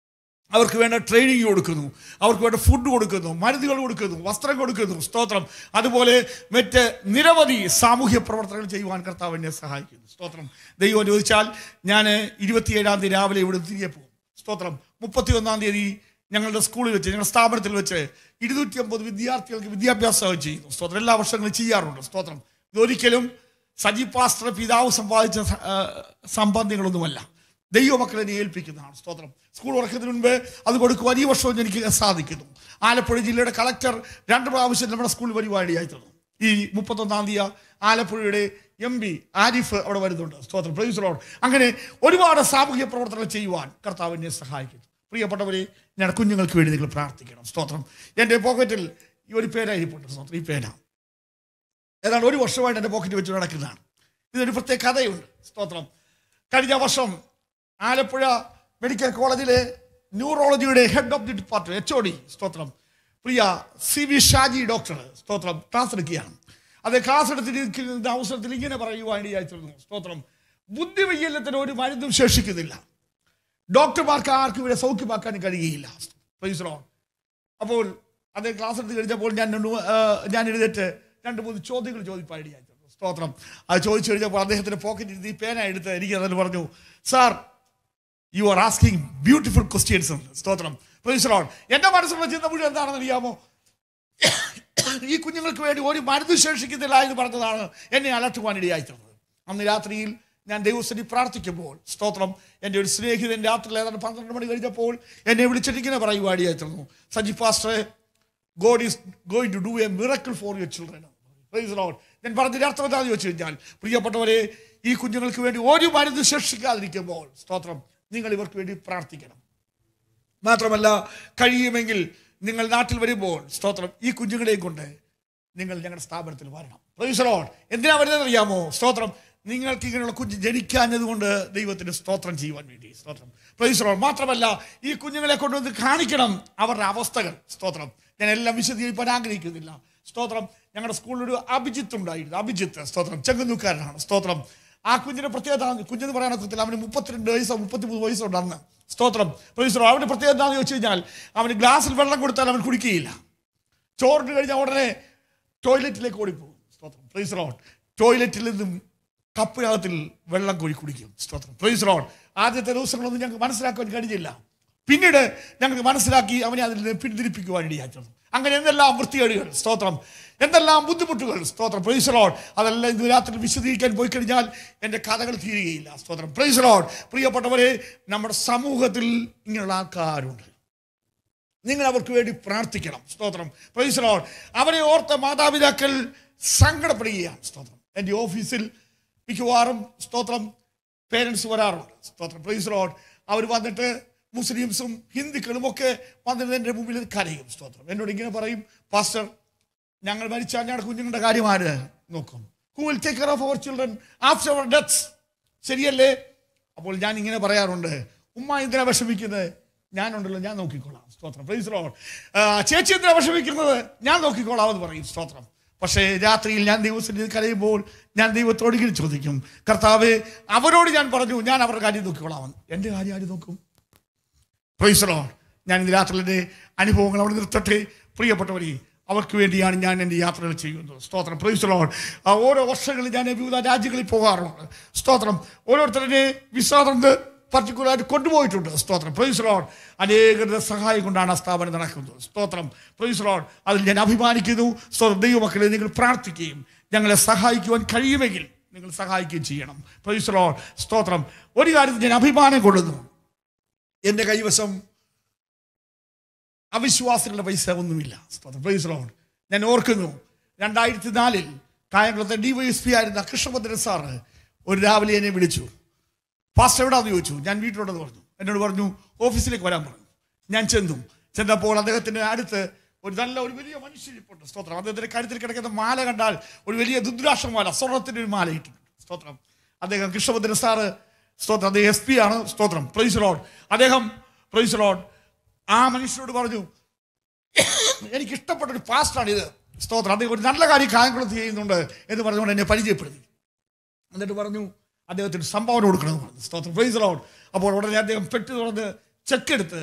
അവർക്ക് വേണ്ട ട്രെയിനിങ് കൊടുക്കുന്നു അവർക്ക് വേണ്ട ഫുഡ് കൊടുക്കുന്നു മരുന്നുകൾ കൊടുക്കുന്നു വസ്ത്രം കൊടുക്കുന്നു സ്തോത്രം അതുപോലെ മറ്റ് നിരവധി സാമൂഹ്യ പ്രവർത്തനങ്ങൾ ചെയ്യുവാൻ കർത്താവ് എന്നെ സഹായിക്കുന്നു സ്തോത്രം ദൈവം ചോദിച്ചാൽ ഞാൻ ഇരുപത്തിയേഴാം തീയതി രാവിലെ ഇവിടെ തിരികെ പോകും സ്തോത്രം മുപ്പത്തി ഒന്നാം തീയതി ഞങ്ങളുടെ സ്കൂളിൽ വെച്ച് ഞങ്ങളുടെ സ്ഥാപനത്തിൽ വെച്ച് ഇരുന്നൂറ്റി അമ്പത് വിദ്യാർത്ഥികൾക്ക് വിദ്യാഭ്യാസം ചെയ്യുന്നു സ്തോത്രം എല്ലാ വർഷങ്ങളും ചെയ്യാറുണ്ട് സ്തോത്രം ഇതൊരിക്കലും സജി പാസ്റ്റർ പിതാവ് സമ്പാദിച്ച സ- ആ, സമ്പാദ്യങ്ങളൊന്നുമല്ല ദൈവമക്കളെ എന്നെ ഏൽപ്പിക്കുന്നതാണ് സ്തോത്രം സ്കൂൾ തുറക്കുന്നതിന് മുൻപ് അത് കൊടുക്കുവാൻ ഈ വർഷവും എനിക്ക് സാധിക്കുന്നു ആലപ്പുഴ ജില്ലയുടെ കളക്ടർ രണ്ട് പ്രാവശ്യം നമ്മുടെ സ്കൂളിൽ പരിപാടിയായി തന്നു ഈ മുപ്പത്തൊന്നാം തീയതി ആലപ്പുഴയുടെ എം പി ആരിഫ് അവിടെ വരുന്നുണ്ട് സ്തോത്രം പ്രൊഡ്യൂസറോട് അങ്ങനെ ഒരുപാട് സാമൂഹ്യ പ്രവർത്തനങ്ങൾ ചെയ്യുവാൻ കർത്താവ് എന്നെ സഹായിക്കുന്നു പ്രിയപ്പെട്ടവരെ ഞാൻ കുഞ്ഞുങ്ങൾക്ക് വേണ്ടി നിങ്ങൾ പ്രാർത്ഥിക്കണം സ്തോത്രം എൻ്റെ പോക്കറ്റിൽ ഈ ഒരു പേരായിരിപ്പുണ്ട് സ്തോത്രം ഈ പേന ഏതാണ്ട് ഒരു വർഷമായിട്ട് എൻ്റെ പോക്കറ്റ് വെച്ച് നടക്കുന്നതാണ് ഇതൊരു പ്രത്യേക കഥയുണ്ട് സ്തോത്രം കഴിഞ്ഞ വർഷം ആലപ്പുഴ മെഡിക്കൽ കോളേജിലെ ന്യൂറോളജിയുടെ head of the department H O D സ്തോത്രം പ്രിയ സി വി ഷാജി ഡോക്ടർ സ്തോത്രം ക്ലാസ് എടുക്കുകയാണ് അത് ക്ലാസ് എടുത്തിരിക്കുന്ന അവസരത്തിൽ ഇങ്ങനെ പറയുവാനിടയായിത്തീർന്നു സ്തോത്രം ബുദ്ധിവൈകല്യത്തിന് ഒരു മരുന്നും ശേഷിക്കുന്നില്ല ഡോക്ടർമാർക്ക് ആർക്കും ഇവിടെ സൗഖ്യമാക്കാൻ കഴിയുകയില്ല Praise the Lord. അപ്പോൾ അത് ക്ലാസ് എടുത്ത് കഴിഞ്ഞപ്പോൾ ഞാൻ രണ്ട് മൂ- ആ, ഞാൻ എഴുതിയിട്ട് രണ്ട് മൂന്ന് ചോദ്യങ്ങൾ ചോദിപ്പാനിടയായി സ്തോത്രം അത് ചോദിച്ചു കഴിഞ്ഞപ്പോൾ അദ്ദേഹത്തിന്റെ പോക്കറ്റിൽ ഇരുന്ന് ഈ പേന എടുത്ത് എനിക്ക് അതിൽ പറഞ്ഞു sir you are asking beautiful questions സ്തോത്രം Praise the Lord. എന്റെ മനസ്സിലുള്ള ചിന്ത മുഴുവൻ എന്താണെന്ന് അറിയാമോ ഈ കുഞ്ഞുങ്ങൾക്ക് വേണ്ടി ഒരു മരുന്ന് ശേഷിക്കുന്നില്ല എന്ന് പറഞ്ഞതാണ് എന്നെ അലട്ടുവാനിടയായി തീർന്നത് അന്ന് രാത്രിയിൽ ഞാൻ ദൈവസ്ഥി പ്രാർത്ഥിക്കുമ്പോൾ സ്തോത്രം എൻ്റെ ഒരു സ്നേഹിതൻ രാത്രിയിൽ ഏതാണ്ട് പന്ത്രണ്ട് മണി കഴിഞ്ഞപ്പോൾ എന്നെ വിളിച്ചിട്ടിങ്ങനെ പറയുവാനിടയായി തീർന്നു സജി പാസ്റ്ററെ God is going to do a miracle for your children praise Lord ഞാൻ പറഞ്ഞതിന്റെ അർത്ഥം എന്താണെന്ന് ചോദിച്ചു കഴിഞ്ഞാൽ പ്രിയപ്പെട്ടവരെ ഈ കുഞ്ഞുങ്ങൾക്ക് വേണ്ടി ഒരു മരുന്ന് ശിക്ഷിക്കാതിരിക്കുമ്പോൾ സ്തോത്രം നിങ്ങൾ ഇവർക്ക് വേണ്ടി പ്രാർത്ഥിക്കണം മാത്രമല്ല കഴിയുമെങ്കിൽ നിങ്ങൾ നാട്ടിൽ വരുമ്പോൾ സ്തോത്രം ഈ കുഞ്ഞുങ്ങളെയും കൊണ്ട് നിങ്ങൾ ഞങ്ങളുടെ സ്ഥാപനത്തിൽ വരണം പ്രൈസലോൺ എന്തിനാ വരുന്നത് അറിയാമോ സ്തോത്രം നിങ്ങൾക്ക് ഇങ്ങനെയുള്ള കുഞ്ഞ് ജനിക്കാഞ്ഞത് കൊണ്ട് ദൈവത്തിന് സ്തോത്രം ചെയ്യുവാൻ വേണ്ടി സ്തോത്രം പ്രൈസലോൺ മാത്രമല്ല ഈ കുഞ്ഞുങ്ങളെ കൊണ്ടുവന്ന് കാണിക്കണം അവരുടെ അവസ്ഥകൾ സ്തോത്രം ഞാൻ എല്ലാം വിശദീകരിക്കാൻ ആഗ്രഹിക്കുന്നില്ല സ്തോത്രം ഞങ്ങളുടെ സ്കൂളിൽ ഒരു അഭിജിത്ത് ഉണ്ടായിരുന്നു അഭിജിത്ത് സ്തോത്രം ചെങ്ങന്നൂക്കാരനാണ് സ്തോത്രം ആ കുഞ്ഞിന്റെ പ്രത്യേകത കുഞ്ഞെന്ന് പറയാൻ ഒക്കത്തില്ല അവന് മുപ്പത്തിരണ്ട് വയസ്സോ മുപ്പത്തിമൂന്ന് വയസ്സുണ്ട് അന്ന് സ്തോത്രം പ്രൊഫസറോ അവന്റെ പ്രത്യേകത എന്താണെന്ന് ചോദിച്ചു കഴിഞ്ഞാൽ അവന് ഗ്ലാസ്സിൽ വെള്ളം കൊടുത്താൽ അവൻ കുടിക്കുകയില്ല ചോറിന് കഴിഞ്ഞാൽ ഉടനെ ടോയ്ലറ്റിലേക്ക് ഓടിപ്പോകും സ്തോത്രം പ്രൈസ് റോഡ് ടോയ്ലറ്റിൽ നിന്നും കപ്പിനകത്തിൽ വെള്ളം കോരി കുടിക്കും സ്തോത്രം പ്രൈസ് റോഡ് ആദ്യത്തെ ദിവസങ്ങളൊന്നും ഞങ്ങൾക്ക് മനസ്സിലാക്കാൻ കഴിഞ്ഞില്ല പിന്നീട് ഞങ്ങൾക്ക് മനസ്സിലാക്കി അവനെ അതിൽ നിന്ന് പിന്തിരിപ്പിക്കുവാൻ ഇടയാച്ചത് അങ്ങനെ എന്തെല്ലാം വൃത്തികേടുകൾ സ്തോത്രം എന്തെല്ലാം ബുദ്ധിമുട്ടുകൾ സ്തോത്രം പ്രൈസ് ലോഡ് അതെല്ലാം ഇന്ന് രാത്രി വിശദീകരിക്കാൻ പോയി കഴിഞ്ഞാൽ എൻ്റെ കഥകൾ തീരുകയില്ല സ്തോത്രം പ്രൈസ് ലോഡ് പ്രിയപ്പെട്ടവരെ നമ്മുടെ സമൂഹത്തിൽ ഇങ്ങനെയുള്ള ആൾക്കാരുണ്ട് നിങ്ങൾ അവർക്ക് വേണ്ടി പ്രാർത്ഥിക്കണം സ്തോത്രം പ്രൈസ് ലോഡ് അവരെ ഓർത്ത മാതാപിതാക്കൾ സങ്കടപ്പെടുകയാണ് സ്തോത്രം എൻ്റെ ഓഫീസിൽ മിക്കവാറും സ്തോത്രം പേരൻസ് വരാറുണ്ട് സ്തോത്രം പ്രൈസ് ലോഡ് അവർ വന്നിട്ട് മുസ്ലിംസും ഹിന്ദുക്കളും ഒക്കെ വന്നിട്ട് എൻ്റെ മുമ്പിൽ കരയും സ്തോത്രം എന്നോട് ഇങ്ങനെ പറയും പാസ്റ്റർ ഞങ്ങൾ മരിച്ചാൽ ഞങ്ങളുടെ കുഞ്ഞുങ്ങളുടെ കാര്യം ആര് നോക്കും who will take care of our children after our deaths ശരിയല്ലേ അപ്പോൾ ഞാൻ ഇങ്ങനെ പറയാറുണ്ട് ഉമ്മ എന്തിനാ വിഷമിക്കുന്നത് ഞാനുണ്ടല്ലോ ഞാൻ നോക്കിക്കോളാം സ്തോത്രം പ്രൈസ് ലോഡ് ചേച്ചി എന്തിനാ വിഷമിക്കുന്നത് ഞാൻ നോക്കിക്കോളാം എന്ന് പറയും സ്തോത്രം പക്ഷേ രാത്രിയിൽ ഞാൻ ദൈവത്തിന് കരയുമ്പോൾ ഞാൻ ദൈവത്തോട് ഇങ്ങനെ ചോദിക്കും കർത്താവ് അവരോട് ഞാൻ പറഞ്ഞു ഞാൻ അവരുടെ കാര്യം നോക്കിക്കോളാം എൻ്റെ കാര്യം ആര് നോക്കും പ്രൈസ് ലോഡ് ഞാൻ ഇന്ന് രാത്രിയിലെ അനുഭവങ്ങൾ അവിടെ നിർത്തട്ടെ പ്രിയപ്പെട്ടവരെ അവർക്ക് വേണ്ടിയാണ് ഞാൻ എൻ്റെ യാത്രകൾ ചെയ്യുന്നത് സ്തോത്രം പ്രൈസ് ലോഡ് ആ ഓരോ വർഷങ്ങളിൽ ഞാൻ വിവിധ രാജ്യങ്ങളിൽ പോകാറുണ്ട് സ്തോത്രം ഓരോരുത്തരുടെ വിശ്വാസം പർട്ടിക്കുലറായിട്ട് കൊണ്ടുപോയിട്ടുണ്ട് സ്തോത്രം പ്രൈസ് ലോഡ് അനേകരുടെ സഹായം കൊണ്ടാണ് ആ സ്ഥാപനം നടക്കുന്നത് സ്തോത്രം പ്രൈസ് ലോഡ് അതിൽ ഞാൻ അഭിമാനിക്കുന്നു സ്തോത്രം ദൈവമക്കളെ നിങ്ങൾ പ്രാർത്ഥിക്കുകയും ഞങ്ങളെ സഹായിക്കുവാൻ കഴിയുമെങ്കിൽ നിങ്ങൾ സഹായിക്കുകയും ചെയ്യണം പ്രൈസ് ലോഡ് സ്തോത്രം ഒരു കാര്യത്തിൽ ഞാൻ അഭിമാനം കൊള്ളുന്നു എൻ്റെ കൈവശം അവിശ്വാസികളുടെ പൈസ ഒന്നുമില്ല സ്തോത്രം. Praise the Lord. ഞാൻ ഓർക്കുന്നു രണ്ടായിരത്തി നാലിൽ കായംകുളത്തെ ഡി വൈ എസ് പി ആയിരുന്ന കൃഷ്ണഭദ്രൻ സാറ് ഒരു രാവിലെ എന്നെ വിളിച്ചു പാസ്റ്റർ എവിടാന്ന് ചോദിച്ചു ഞാൻ വീട്ടിലുണ്ടെന്ന് പറഞ്ഞു എന്നോട് പറഞ്ഞു ഓഫീസിലേക്ക് വരാൻ പറഞ്ഞു ഞാൻ ചെന്നു ചെന്നപ്പോൾ അദ്ദേഹത്തിന്റെ അടുത്ത് ഒരു നല്ല ഒരു വലിയ മനുഷ്യരിപ്പുണ്ട് സ്തോത്രം അദ്ദേഹത്തിന്റെ കഴുത്തിൽ കിടക്കുന്ന മാല കണ്ടാൽ ഒരു വലിയ ദുദ്രാക്ഷമാല സ്വർണത്തിന്റെ ഒരു മാല ഇട്ടിട്ടുണ്ട് സ്തോത്രം അദ്ദേഹം കൃഷ്ണഭദ്രൻ സാറ് സ്തോത്രം അദ്ദേഹം എസ് പി ആണ് സ്തോത്രം പ്രൈസ് ലോഡ് അദ്ദേഹം പ്രൈസ് ലോഡ് ആ മനുഷ്യനോട് പറഞ്ഞു എനിക്ക് ഇഷ്ടപ്പെട്ട ഒരു പാസ്റ്റാണ് ഇത് സ്തോത്രം അദ്ദേഹം ഒരു നല്ല കാര്യം കായംകുളത്ത് ചെയ്യുന്നുണ്ട് എന്ന് പറഞ്ഞുകൊണ്ട് എന്നെ പരിചയപ്പെടുത്തി എന്നിട്ട് പറഞ്ഞു അദ്ദേഹത്തിന് സംഭാവന കൊടുക്കണമെന്ന് പറഞ്ഞു സ്തോത്രം പ്രൈസ് ലോഡ് അപ്പോൾ ഉടനെ അദ്ദേഹം പെട്ടി തുറന്ന് ചെക്ക് എടുത്ത്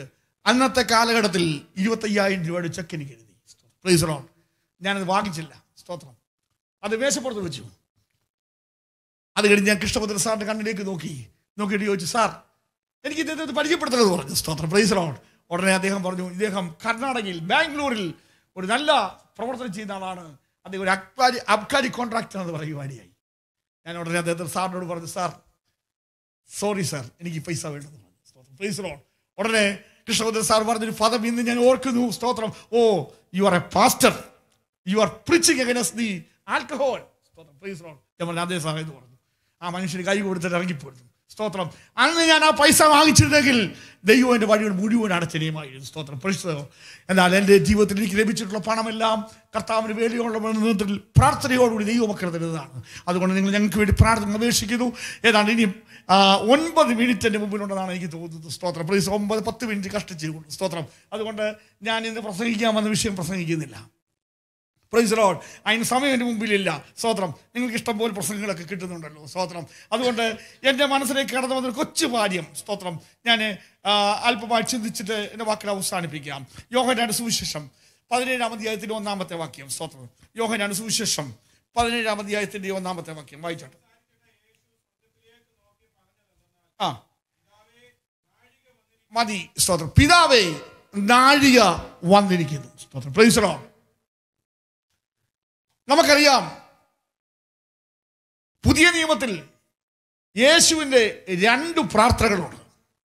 അന്നത്തെ കാലഘട്ടത്തിൽ ഇരുപത്തയ്യായിരം രൂപയുടെ ചെക്ക് എനിക്ക് എഴുതി പ്ലീസ് റോൺ ഞാനത് വാങ്ങിച്ചില്ല സ്തോത്രം അത് മേശപ്പുറത്ത് വെച്ചു അത് കഴിഞ്ഞ് ഞാൻ കൃഷ്ണഭദ്ര സാറിന്റെ കണ്ണിലേക്ക് നോക്കി നോക്കിയിട്ട് ചോദിച്ചു സാർ എനിക്ക് ഇദ്ദേഹത്തെ പരിചയപ്പെടുത്തണമെന്ന് പറഞ്ഞു സ്തോത്രം പ്രൈസ് റോൺ ഉടനെ അദ്ദേഹം പറഞ്ഞു ഇദ്ദേഹം കർണാടകയിൽ ബാംഗ്ലൂരിൽ ഒരു നല്ല പ്രവർത്തനം ചെയ്യുന്ന ആളാണ് അദ്ദേഹം ഒരു അബ്കാരി അബ്കാരി കോൺട്രാക്ടർ എന്ന് പറയുവാനിയായി ഞാൻ ഉടനെ അദ്ദേഹത്തിന് സാറിനോട് പറഞ്ഞു സാർ സോറി സാർ എനിക്ക് ഈ പൈസ വേണ്ടെന്ന് പറഞ്ഞു സ്തോത്രം പ്രൈസ് റോൺ ഉടനെ കൃഷ്ണഭദ്ര സാർ പറഞ്ഞൊരു പദം ഇന്ന് ഞാൻ ഓർക്കുന്നു സ്തോത്രം oh you are a pastor you are preaching against the alcohol സ്തോത്രം പ്രൈസ് റോൺ ഞാൻ പറഞ്ഞു അതേ സാർ എന്ന് പറഞ്ഞു ആ മനുഷ്യന് കൈ കൊടുത്തിട്ട് ഇറങ്ങിപ്പോയിരുന്നു സ്തോത്രം അന്ന് ഞാൻ ആ പൈസ വാങ്ങിച്ചിരുന്നെങ്കിൽ ദൈവം എൻ്റെ വഴികൾ മുഴുവൻ അടച്ചനിയുമായിരുന്നു സ്തോത്രം പരിശുദ്ധം എന്നാൽ എൻ്റെ ജീവിതത്തിൽ എനിക്ക് ലഭിച്ചിട്ടുള്ള പണമെല്ലാം കർത്താവിന് വേലിയുള്ള ബന്ധത്തിൽ പ്രാർത്ഥനയോടുകൂടി ദൈവമക്കൾ തരുന്നതാണ് അതുകൊണ്ട് നിങ്ങൾ ഞങ്ങൾക്ക് വേണ്ടി പ്രാർത്ഥന അപേക്ഷിക്കുന്നു ഏതാണ്ട് ഇനി ആ, ഒൻപത് മിനിറ്റ് എൻ്റെ മുമ്പിലുണ്ടെന്നാണ് എനിക്ക് തോന്നുന്നത് സ്തോത്രം പ്ലീസ് ഒമ്പത് പത്ത് മിനിറ്റ് കഷ്ടിച്ചുകൊണ്ട് സ്തോത്രം അതുകൊണ്ട് ഞാൻ ഇന്ന് പ്രസംഗിക്കാമെന്ന വിഷയം പ്രസംഗിക്കുന്നില്ല പ്രൈസ് ലോഡ് അതിന് സമയം എൻ്റെ മുമ്പിലില്ല സ്തോത്രം നിങ്ങൾക്ക് ഇഷ്ടം പോലെ പ്രസംഗങ്ങളൊക്കെ കിട്ടുന്നുണ്ടല്ലോ സ്തോത്രം അതുകൊണ്ട് എൻ്റെ മനസ്സിലേക്ക് കടന്നു വന്നൊരു കൊച്ചു കാര്യം സ്തോത്രം ഞാൻ ആ, അല്പമായി ചിന്തിച്ചിട്ട് എൻ്റെ വാക്കിൽ അവസാനിപ്പിക്കാം യോഹനാണ് സുവിശേഷം പതിനേഴാം അധ്യായത്തിൻ്റെ ഒന്നാമത്തെ വാക്യം സ്തോത്രം യോഹനാണ് സുവിശേഷം പതിനേഴാം അധ്യായത്തിൻ്റെ ഒന്നാമത്തെ വാക്യം വായിച്ചോട്ടെ ആ മതി സ്തോത്രം പിതാവേ നാഴിക വന്നിരിക്കുന്നു സ്തോത്രം പ്രൈസ് ലോഡ് നമുക്കറിയാം പുതിയ നിയമത്തിൽ യേശുവിൻ്റെ രണ്ട് പ്രാർത്ഥനകളുണ്ട്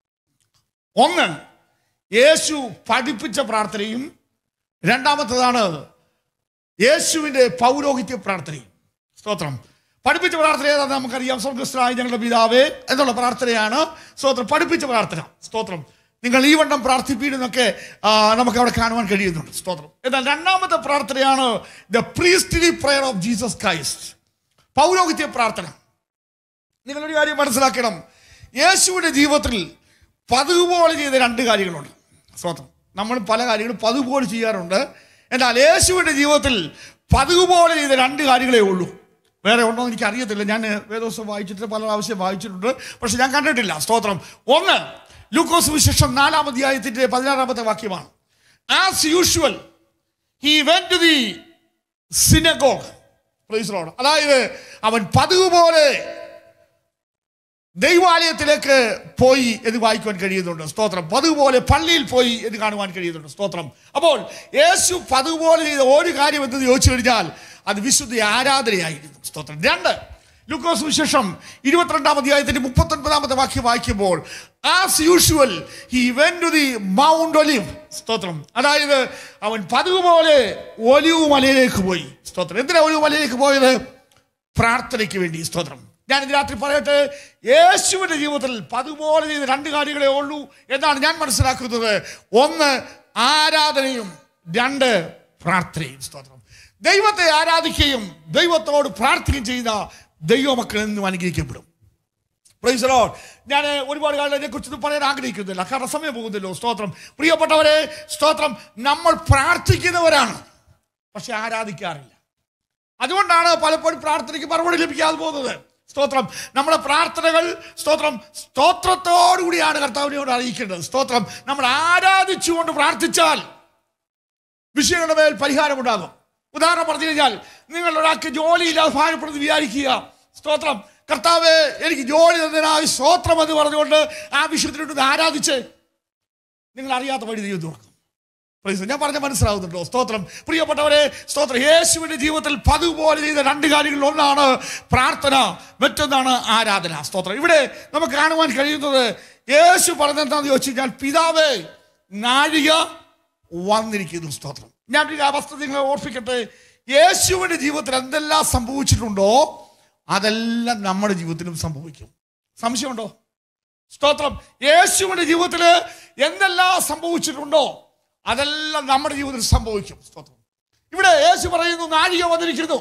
ഒന്ന് യേശു പഠിപ്പിച്ച പ്രാർത്ഥനയും രണ്ടാമത്തതാണ് യേശുവിൻ്റെ പൗരോഹിത്യ പ്രാർത്ഥനയും സ്തോത്രം പഠിപ്പിച്ച പ്രാർത്ഥന ഏതാണെന്ന് നമുക്കറിയാം സ്വർഗസ്ഥനായ ഞങ്ങളുടെ പിതാവേ എന്നുള്ള പ്രാർത്ഥനയാണ് സ്തോത്രം പഠിപ്പിച്ച പ്രാർത്ഥന സ്തോത്രം നിങ്ങൾ ഈ വണ്ണം പ്രാർത്ഥിപ്പീനെന്നൊക്കെ ആ, നമുക്ക് അവിടെ കാണുവാൻ കഴിയുന്നുണ്ട് സ്തോത്രം എന്നാൽ രണ്ടാമത്തെ പ്രാർത്ഥനയാണ് the priestly prayer of Jesus Christ പൗരോഹിത്യ പ്രാർത്ഥന നിങ്ങളൊരു കാര്യം മനസ്സിലാക്കണം യേശുവിൻ്റെ ജീവിതത്തിൽ പതിവ് പോലെ ചെയ്ത രണ്ട് കാര്യങ്ങളുണ്ട് സ്തോത്രം നമ്മൾ പല കാര്യങ്ങളും പതിവ് പോലെ ചെയ്യാറുണ്ട് എന്നാൽ യേശുവിൻ്റെ ജീവിതത്തിൽ പതിവ് പോലെ ചെയ്ത രണ്ട് കാര്യങ്ങളേ ഉള്ളൂ വേറെ ഉണ്ടോ എന്ന് എനിക്ക് അറിയത്തില്ല ഞാൻ വേദോസം വായിച്ചിട്ട് പല പ്രാവശ്യം വായിച്ചിട്ടുണ്ട് പക്ഷെ ഞാൻ കണ്ടിട്ടില്ല സ്തോത്രം ഒന്ന് ലൂക്കോസ് വിശേഷം നാലാം അധ്യായത്തിൻ്റെ പതിനാറാമത്തെ വാക്യമാണ് as usual he went to the synagogue praise Lord അതായത് അവൻ പതിവ് പോലെ ദൈവാലയത്തിലേക്ക് പോയി എന്ന് വായിക്കുവാൻ കഴിയുന്നുണ്ട് സ്തോത്രം പതുപോലെ പള്ളിയിൽ പോയി എന്ന് കാണുവാൻ കഴിയുന്നുണ്ട് സ്തോത്രം അപ്പോൾ യേശു പതുപോലെ ചെയ്ത ഒരു കാര്യം എന്ന് ചോദിച്ചു കഴിഞ്ഞാൽ അത് വിശുദ്ധ ആരാധനയായിരുന്നു സ്തോത്രം രണ്ട് ലുക്കോസ് വിശേഷം ഇരുപത്തിരണ്ടാം അധ്യായത്തിന്റെ മുപ്പത്തൊൻപതാമത്തെ വാക്യം വായിക്കുമ്പോൾ as usual he went to the Mount Olive സ്തോത്രം അതായത് അവൻ പതുപോലെ ഒലിവ് മലയിലേക്ക് പോയി സ്തോത്രം എന്തിനാ ഒലിവ് മലയിലേക്ക് പോയത് പ്രാർത്ഥനയ്ക്ക് വേണ്ടി സ്തോത്രം ഞാൻ ഇന്ന് രാത്രി പറയട്ടെ യേശുവിൻ്റെ ജീവിതത്തിൽ പതുപോലെ ചെയ്ത രണ്ട് കാര്യങ്ങളേ ഉള്ളൂ എന്നാണ് ഞാൻ മനസ്സിലാക്കുന്നത് ഒന്ന് ആരാധനയും രണ്ട് പ്രാർത്ഥനയും സ്തോത്രം ദൈവത്തെ ആരാധിക്കുകയും ദൈവത്തോട് പ്രാർത്ഥിക്കുകയും ചെയ്ത ദൈവമക്കൾ എന്നും അനുഗ്രഹിക്കപ്പെടും പ്രൈസ് ലോഡ് ഞാൻ ഒരുപാട് കാലം അതിനെക്കുറിച്ച് പറയാൻ ആഗ്രഹിക്കുന്നില്ല കാരണം സമയം പോകുന്നല്ലോ സ്തോത്രം പ്രിയപ്പെട്ടവരെ സ്തോത്രം നമ്മൾ പ്രാർത്ഥിക്കുന്നവരാണ് പക്ഷെ ആരാധിക്കാറില്ല അതുകൊണ്ടാണ് പലപ്പോഴും പ്രാർത്ഥനയ്ക്ക് മറുപടി ലഭിക്കാതെ പോകുന്നത് സ്തോത്രം നമ്മുടെ പ്രാർത്ഥനകൾ സ്തോത്രം സ്തോത്രത്തോടുകൂടിയാണ് കർത്താവിനോട് അറിയിക്കേണ്ടത് സ്തോത്രം നമ്മൾ ആരാധിച്ചുകൊണ്ട് പ്രാർത്ഥിച്ചാൽ വിഷയങ്ങളുടെ മേൽ പരിഹാരമുണ്ടാകും ഉദാഹരണം പറഞ്ഞു കഴിഞ്ഞാൽ നിങ്ങൾ ഒരാൾക്ക് ജോലിയില്ലാതെ ഭാരപ്പെടുന്നത് വിചാരിക്കുക സ്തോത്രം കർത്താവ് എനിക്ക് ജോലി തന്നതിനായി സ്തോത്രം എന്ന് പറഞ്ഞുകൊണ്ട് ആ വിഷയത്തിനോട് ആരാധിച്ച് നിങ്ങൾ അറിയാത്ത വഴി ദൈവം തുറക്കും Praise the Lord. ഞാൻ പറഞ്ഞ മനസ്സിലാവുന്നുണ്ടോ സ്തോത്രം പ്രിയപ്പെട്ടവരെ സ്തോത്രം യേശുവിന്റെ ജീവിതത്തിൽ പതുപോലെ ചെയ്ത രണ്ട് കാര്യങ്ങളിൽ ഒന്നാണ് പ്രാർത്ഥന മറ്റൊന്നാണ് ആരാധന സ്തോത്രം ഇവിടെ നമുക്ക് കാണുവാൻ കഴിയുന്നത് യേശു പറഞ്ഞെന്താന്ന് ചോദിച്ചു കഴിഞ്ഞാൽ പിതാവേ നാഴിക വന്നിരിക്കുന്നു സ്തോത്രം ഞാൻ ഒരു അവസ്ഥ നിങ്ങളെ ഓർപ്പിക്കട്ടെ യേശുവിന്റെ ജീവിതത്തിൽ എന്തെല്ലാം സംഭവിച്ചിട്ടുണ്ടോ അതെല്ലാം നമ്മുടെ ജീവിതത്തിലും സംഭവിക്കും സംശയമുണ്ടോ സ്തോത്രം യേശുവിന്റെ ജീവിതത്തിൽ എന്തെല്ലാം സംഭവിച്ചിട്ടുണ്ടോ അതെല്ലാം നമ്മുടെ ജീവിതത്തിൽ സംഭവിക്കും സ്തോത്രം ഇവിടെ യേശു പറയുന്നു നാഴിക വന്നിരിക്കുന്നു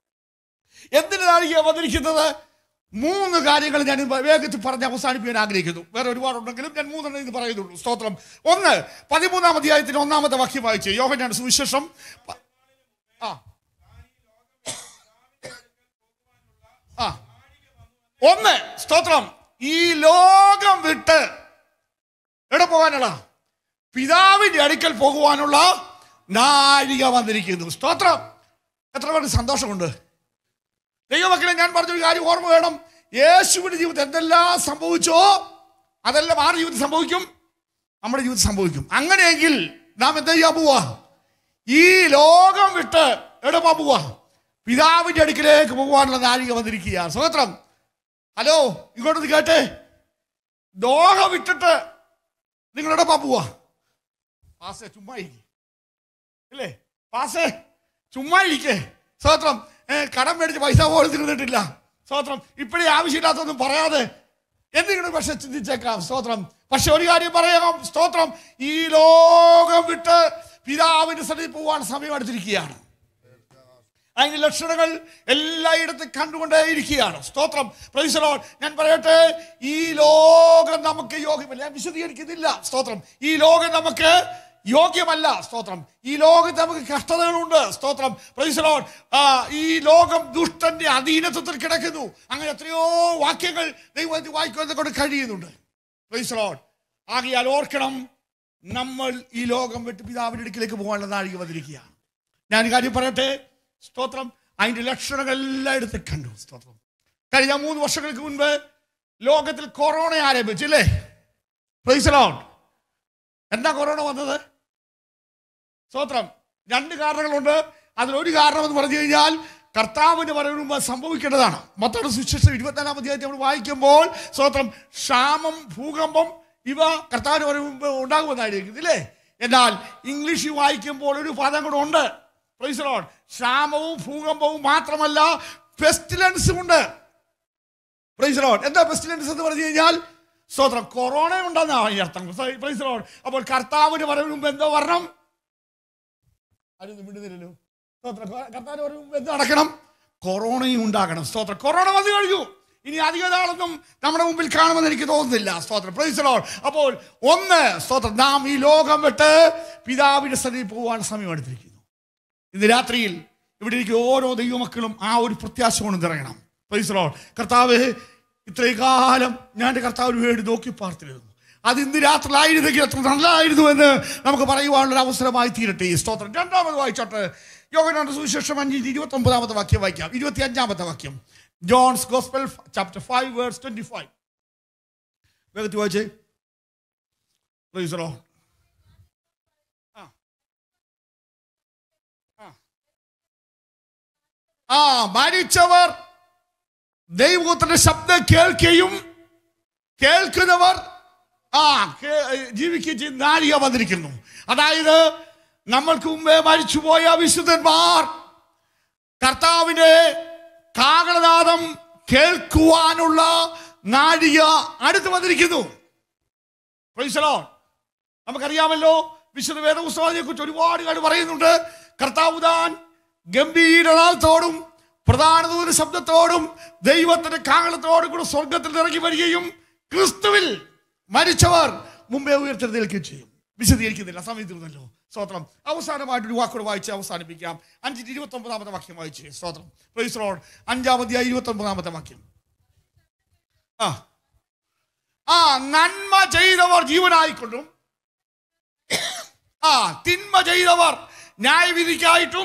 എന്തിന് നാഴിക വന്നിരിക്കുന്നത് മൂന്ന് കാര്യങ്ങൾ ഞാൻ ഇത് വേഗത്തിൽ പറഞ്ഞ് അവസാനിപ്പിക്കാൻ ആഗ്രഹിക്കുന്നു വേറെ ഒരുപാടുണ്ടെങ്കിലും ഞാൻ മൂന്നെണ്ണം ഇത് പറയുന്നുള്ളൂ സ്തോത്രം ഒന്ന് പതിമൂന്നാം അധ്യായത്തിന് ഒന്നാമത്തെ വാക്യം വായിച്ചു യോഹനാണ് സുവിശേഷം പ- ആ ആ ഒന്ന് സ്തോത്രം ഈ ലോകം വിട്ട് എവിടെ പോകാനുള്ള പിതാവിന്റെ അടുക്കൽ പോകുവാനുള്ള നാഴിക വന്നിരിക്കുന്നു സ്തോത്രം എത്ര പേർക്ക് സന്തോഷമുണ്ട് ദൈവമക്കളെ ഞാൻ പറഞ്ഞൊരു കാര്യം ഓർമ്മ വേണം യേശുവിന്റെ ജീവിതത്തിൽ എന്തെല്ലാം സംഭവിച്ചോ അതെല്ലാം ആരുടെ ജീവിതത്തിൽ സംഭവിക്കും നമ്മുടെ ജീവിതത്തിൽ സംഭവിക്കും അങ്ങനെയെങ്കിൽ നാം എന്താ ചെയ്യാൻ പോവാ ഈ ലോകം വിട്ട് എവിടെ പോവാൻ പോവാ പിതാവിന്റെ അടുക്കിലേക്ക് പോകുവാനുള്ള നാഴിക വന്നിരിക്കുക സ്വതന്ത്രം ഹലോ ഇങ്ങോട്ടൊന്ന് കേട്ടെ ദോഹ വിട്ടിട്ട് നിങ്ങളുടെ പോവാൻ പോവാ പാസേ ചുമ്മാ ഇരിക്കെ ഇല്ലേ പാസേ ചുമ്മാ ഇരിക്കേ സ്വതന്ത്രം ഏ, കടം മേടിച്ച് പൈസ പോലും തീർന്നിട്ടില്ല സ്വതന്ത്രം ഇപ്പോഴേ ആവശ്യമില്ലാത്തൊന്നും പറയാതെ എന്തെങ്കിലും പക്ഷെ ചിന്തിച്ചേക്കാം സ്തോത്രം പക്ഷെ ഒരു കാര്യം പറയാം സ്തോത്രം ഈ ലോകം വിട്ട് പിതാവിന്റെ സന്നിധി പോവാൻ സമയം അടുത്തിരിക്കുകയാണ് അതിന്റെ ലക്ഷണങ്ങൾ എല്ലായിടത്തും കണ്ടുകൊണ്ടേയിരിക്കുകയാണ് സ്തോത്രം പ്രൈസറോൾ ഞാൻ പറയട്ടെ ഈ ലോകം നമുക്ക് യോഗ്യമല്ല ഞാൻ വിശദീകരിക്കുന്നില്ല സ്തോത്രം ഈ ലോകം നമുക്ക് യോഗ്യമല്ല സ്തോത്രം ഈ ലോകത്ത് നമുക്ക് കഷ്ടതകളുണ്ട് സ്തോത്രം പ്രൈസറോൾ ഈ ലോകം ദുഷ്ടന്റെ അധീനത്വത്തിൽ കിടക്കുന്നു അങ്ങനെ എത്രയോ വാക്യങ്ങൾ ദൈവത്തിൽ വായിക്കുന്നത് കൊണ്ട് കഴിയുന്നുണ്ട് പ്രൈസറോൾ ആകിയാൽ ഓർക്കണം നമ്മൾ ഈ ലോകം വിട്ട് പിതാവിന്റെ അടുക്കിലേക്ക് പോകാനുള്ള നാഴിക വന്നിരിക്കുകയാണ് ഞാൻ ഒരു കാര്യം പറയട്ടെ സ്തോത്രം അതിന്റെ ലക്ഷണങ്ങൾ എല്ലായിടത്തും കണ്ടു സ്തോത്രം കഴിഞ്ഞ മൂന്ന് വർഷങ്ങൾക്ക് മുൻപ് ലോകത്തിൽ കൊറോണ ആരംഭിച്ചില്ലേ പ്രൈസലോൺ എന്താ കൊറോണ വന്നത് സ്തോത്രം രണ്ട് കാരണങ്ങളുണ്ട് അതിലൊരു കാരണം എന്ന് പറഞ്ഞു കഴിഞ്ഞാൽ കർത്താവിന്റെ വരവിന് മുമ്പ് സംഭവിക്കേണ്ടതാണ് മത്താട് സുശേഷം ഇരുപത്തിനാലാം അധ്യായത്തിൽ നമ്മൾ വായിക്കുമ്പോൾ സ്തോത്രം ക്ഷാമം ഭൂകമ്പം ഇവ കർത്താവിന്റെ വരവിന് മുമ്പ് ഉണ്ടാകുമെന്നായിരിക്കും ഇല്ലേ എന്നാൽ ഇംഗ്ലീഷിൽ വായിക്കുമ്പോൾ ഒരു പദം കൂടെ ഉണ്ട് Praise the Lord. ക്ഷാമവും ഭൂകമ്പവും മാത്രമല്ല പെസ്റ്റിലൻസും ഉണ്ട് പ്രൈസ് ലോഡ് എന്താ പെസ്റ്റിലൻസ് എന്ന് പറഞ്ഞു കഴിഞ്ഞാൽ സ്തോത്രം കൊറോണ ഉണ്ടെന്നാണ് ഈ അർത്ഥം പ്രൈസ് ലോഡ് അപ്പോൾ കർത്താവിന് വരവിന് മുമ്പ് എന്തോ വരണം ആരും വിടുന്നില്ലല്ലോ സ്തോത്രം കർത്താവിന് വരവിന് മുമ്പ് എന്ത് നടക്കണം കൊറോണയും ഉണ്ടാകണം സ്തോത്രം കൊറോണ വന്നു കഴിഞ്ഞു ഇനി അധിക നാളൊന്നും നമ്മുടെ മുമ്പിൽ കാണുമെന്ന് എനിക്ക് തോന്നുന്നില്ല സ്തോത്രം പ്രൈസ് ലോഡ് അപ്പോൾ ഒന്ന് സ്തോത്രം നാം ഈ ലോകം വിട്ട് പിതാവിന്റെ സന്നിധി പോകാൻ സമയം എടുത്തിരിക്കുന്നു ഇന്ന് രാത്രിയിൽ ഇവിടെ ഇരിക്കുന്ന ഓരോ ദൈവമക്കളും ആ ഒരു പ്രത്യാശ കൊണ്ട് നിറയണം പ്രൈസ് ലോർഡ് കർത്താവ് ഇത്രയും കാലം ഞാൻ എൻ്റെ കർത്താവിന് വേണ്ടി നോക്കി പാർത്തിരുന്നു അത് ഇന്ന് രാത്രിയിലായിരുന്നെങ്കിൽ എത്ര നല്ലതായിരുന്നു എന്ന് നമുക്ക് പറയുവാനുള്ള ഒരു അവസരമായി തീരട്ടെ ഈ സ്തോത്രം രണ്ടാമത് വായിച്ചോട്ടെ യോഗനാന്റെ സുവിശേഷം അഞ്ചിന് ഇരുപത്തി ഒമ്പതാമത്തെ വാക്യം വായിക്കാം ഇരുപത്തി അഞ്ചാമത്തെ വാക്യം John's gospel chapter five words twenty five വേഗത്തിൽ വായിച്ചേ പ്രൈസ് ലോർഡ് ആ മരിച്ചവർ ദൈവത്തിന്റെ ശബ്ദം കേൾക്കുകയും കേൾക്കുന്നവർ ആ കേ- ജീവിക്കുകയും ചെയ്യുന്ന നാഴിക വന്നിരിക്കുന്നു അതായത് നമ്മൾക്ക് മുമ്പേ മരിച്ചുപോയ വിശുദ്ധന്മാർ കർത്താവിന്റെ കാകളനാദം കേൾക്കുവാനുള്ള നാഴിക അടുത്ത് വന്നിരിക്കുന്നു Praise the Lord. നമുക്കറിയാമല്ലോ വിശുദ്ധ വേദപുസ്തകത്തെ കുറിച്ച് ഒരുപാട് കാര്യം പറയുന്നുണ്ട് കർത്താവ് താൻ ഗംഭീരനാഥത്തോടും പ്രധാന ദൂത ശബ്ദത്തോടും ദൈവത്തിന്റെ കാകളത്തോടും കൂടെ സ്വർഗത്തിൽ ഇറങ്ങി വരികയും ക്രിസ്തുവിൽ മരിച്ചവർ മുമ്പേ ഉയർത്തെഴുന്നേൽക്കുകയും ചെയ്യും വിശദീകരിക്കുന്നില്ല സമയം തീർന്നല്ലോ സ്തോത്രം അവസാനമായിട്ട് ഒരു വാക്കുകൂടെ വായിച്ച് അവസാനിപ്പിക്കാം അഞ്ചിന്റെ ഇരുപത്തി ഒമ്പതാമത്തെ വാക്യം വായിച്ച് സ്തോത്രം പ്രൈസ് ലോർഡ് അഞ്ചാമത്തെ ഇരുപത്തി ഒമ്പതാമത്തെ വാക്യം ആ ആ നന്മ ചെയ്തവർ ജീവനായിക്കൊണ്ടും ആ തിന്മ ചെയ്തവർ ന്യായവിധിക്കായിട്ടും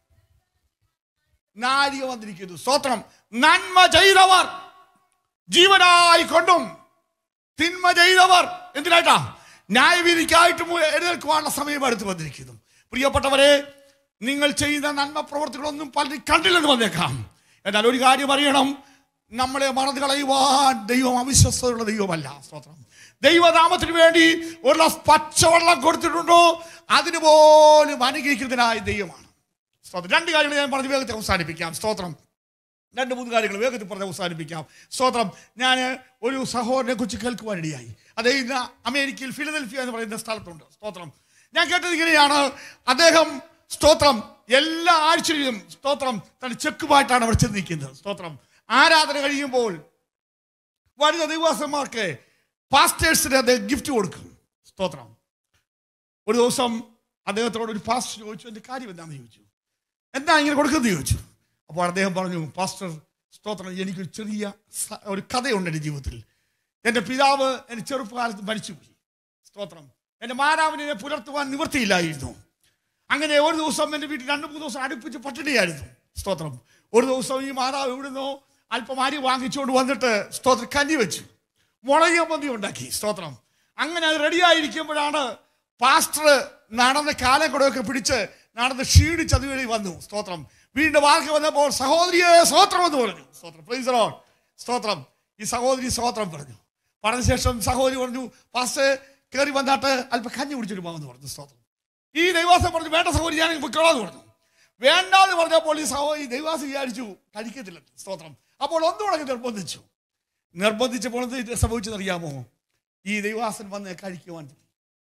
നാഴിക വന്നിരിക്കുന്നു സ്തോത്രം നന്മ ചെയ്തവർ ജീവനായിക്കൊണ്ടും തിന്മ ചെയ്തവർ എന്തിനായിട്ടാ ന്യായവിധിക്കായിട്ടും എഴുന്നേൽക്കുവാനുള്ള സമയം അടുത്ത് വന്നിരിക്കുന്നു പ്രിയപ്പെട്ടവരെ നിങ്ങൾ ചെയ്യുന്ന നന്മ പ്രവർത്തികളൊന്നും പലരും കണ്ടില്ലെന്ന് വന്നേക്കാം എന്നാൽ ഒരു കാര്യം അറിയണം നമ്മളെ മറന്നു കളയുവാൻ ദൈവം അവിശ്വസ്തയുള്ള ദൈവമല്ല സ്തോത്രം ദൈവനാമത്തിന് വേണ്ടി ഒരു ഗ്ലാസ് പച്ചവെള്ളം കൊടുത്തിട്ടുണ്ടോ അതിന് പോലും അനുഗ്രഹിക്കുന്നതിനായ ദൈവമാണ് സ്തോത്രം രണ്ട് കാര്യങ്ങൾ ഞാൻ പറഞ്ഞ് വേഗത്തെ അവസാനിപ്പിക്കാം സ്തോത്രം രണ്ട് മൂന്ന് കാര്യങ്ങൾ വേഗത്തിൽ പറഞ്ഞ് അവസാനിപ്പിക്കാം സ്തോത്രം ഞാൻ ഒരു സഹോദരനെ കുറിച്ച് കേൾക്കുവാനിടയായി അദ്ദേഹം ഇന്ന് അമേരിക്കയിൽ ഫിലദൽഫിയ എന്ന് പറയുന്ന സ്ഥലത്തുണ്ട് സ്തോത്രം ഞാൻ കേട്ടത് ഇങ്ങനെയാണ് അദ്ദേഹം സ്തോത്രം എല്ലാ ആഴ്ചയിലും സ്തോത്രം തന്റെ ചെക്കുമായിട്ടാണ് അവിടെ ചെന്ന് നിൽക്കുന്നത് സ്തോത്രം ആരാധന കഴിയുമ്പോൾ വരുന്ന ദൈവാസന്മാർക്ക് പാസ്റ്റേഴ്സിന് അദ്ദേഹം ഗിഫ്റ്റ് കൊടുക്കും സ്തോത്രം ഒരു ദിവസം അദ്ദേഹത്തോട് ഒരു പാസ്റ്റർ ചോദിച്ചു എൻ്റെ കാര്യം എന്താണെന്ന് ചോദിച്ചു എന്താ ഇങ്ങനെ കൊടുക്കുന്നത് ചോദിച്ചു അപ്പോൾ അദ്ദേഹം പറഞ്ഞു പാസ്റ്റർ സ്തോത്രം എനിക്കൊരു ചെറിയ സ- ഒരു കഥയുണ്ട് എൻ്റെ ജീവിതത്തിൽ എൻ്റെ പിതാവ് എൻ്റെ ചെറുപ്പകാലത്ത് മരിച്ചുപോയി സ്തോത്രം എൻ്റെ മാതാവിനെ പുലർത്തുവാൻ നിവൃത്തിയില്ലായിരുന്നു അങ്ങനെ ഒരു ദിവസം എൻ്റെ വീട്ടിൽ രണ്ട് മൂന്ന് ദിവസം അടുപ്പിച്ച് പട്ടിണിയായിരുന്നു സ്തോത്രം ഒരു ദിവസം ഈ മാതാവ് ഇവിടുന്നോ അല്പം അരി വാങ്ങിച്ചുകൊണ്ട് വന്നിട്ട് സ്തോത്രം കഞ്ഞി വെച്ചു മുളകിയ മന്തി ഉണ്ടാക്കി സ്തോത്രം അങ്ങനെ അത് റെഡിയായിരിക്കുമ്പോഴാണ് പാസ്റ്റർ നടന്ന് കാലം കൂടെയൊക്കെ പിടിച്ച് നടന്ന് ക്ഷീണിച്ച് അതുവഴി വന്നു സ്തോത്രം വീണ്ടും വാക്ക് വന്നപ്പോൾ സഹോദരിയെ സ്തോത്രം എന്ന് പറഞ്ഞു സ്തോത്രം പ്രൈസ് ദി ലോർഡ് സ്തോത്രം ഈ സഹോദരി സ്തോത്രം പറഞ്ഞു പറഞ്ഞ ശേഷം സഹോദരി പറഞ്ഞു പാസ്റ്റർ കയറി വന്നിട്ട് അല്പം കഞ്ഞി കുടിച്ചിട്ട് പോകാമെന്ന് പറഞ്ഞു സ്തോത്രം ഈ ദൈവാസം പറഞ്ഞു വേണ്ട സഹോദരി ഞാൻ പൊയ്ക്കോളാന്ന് പറഞ്ഞു വേണ്ടാന്ന് പറഞ്ഞപ്പോൾ ഈ സഹോദരി ദൈവാസം വിചാരിച്ചു കഴിക്കത്തില്ല സ്തോത്രം അപ്പോൾ ഒന്നുകൂടെ നിർബന്ധിച്ചു നിർബന്ധിച്ചപ്പോൾ എന്ത് സംഭവിച്ചതറിയാമോ ഈ ദൈവാസൻ വന്ന് കഴിക്കുവാൻ തുടങ്ങി.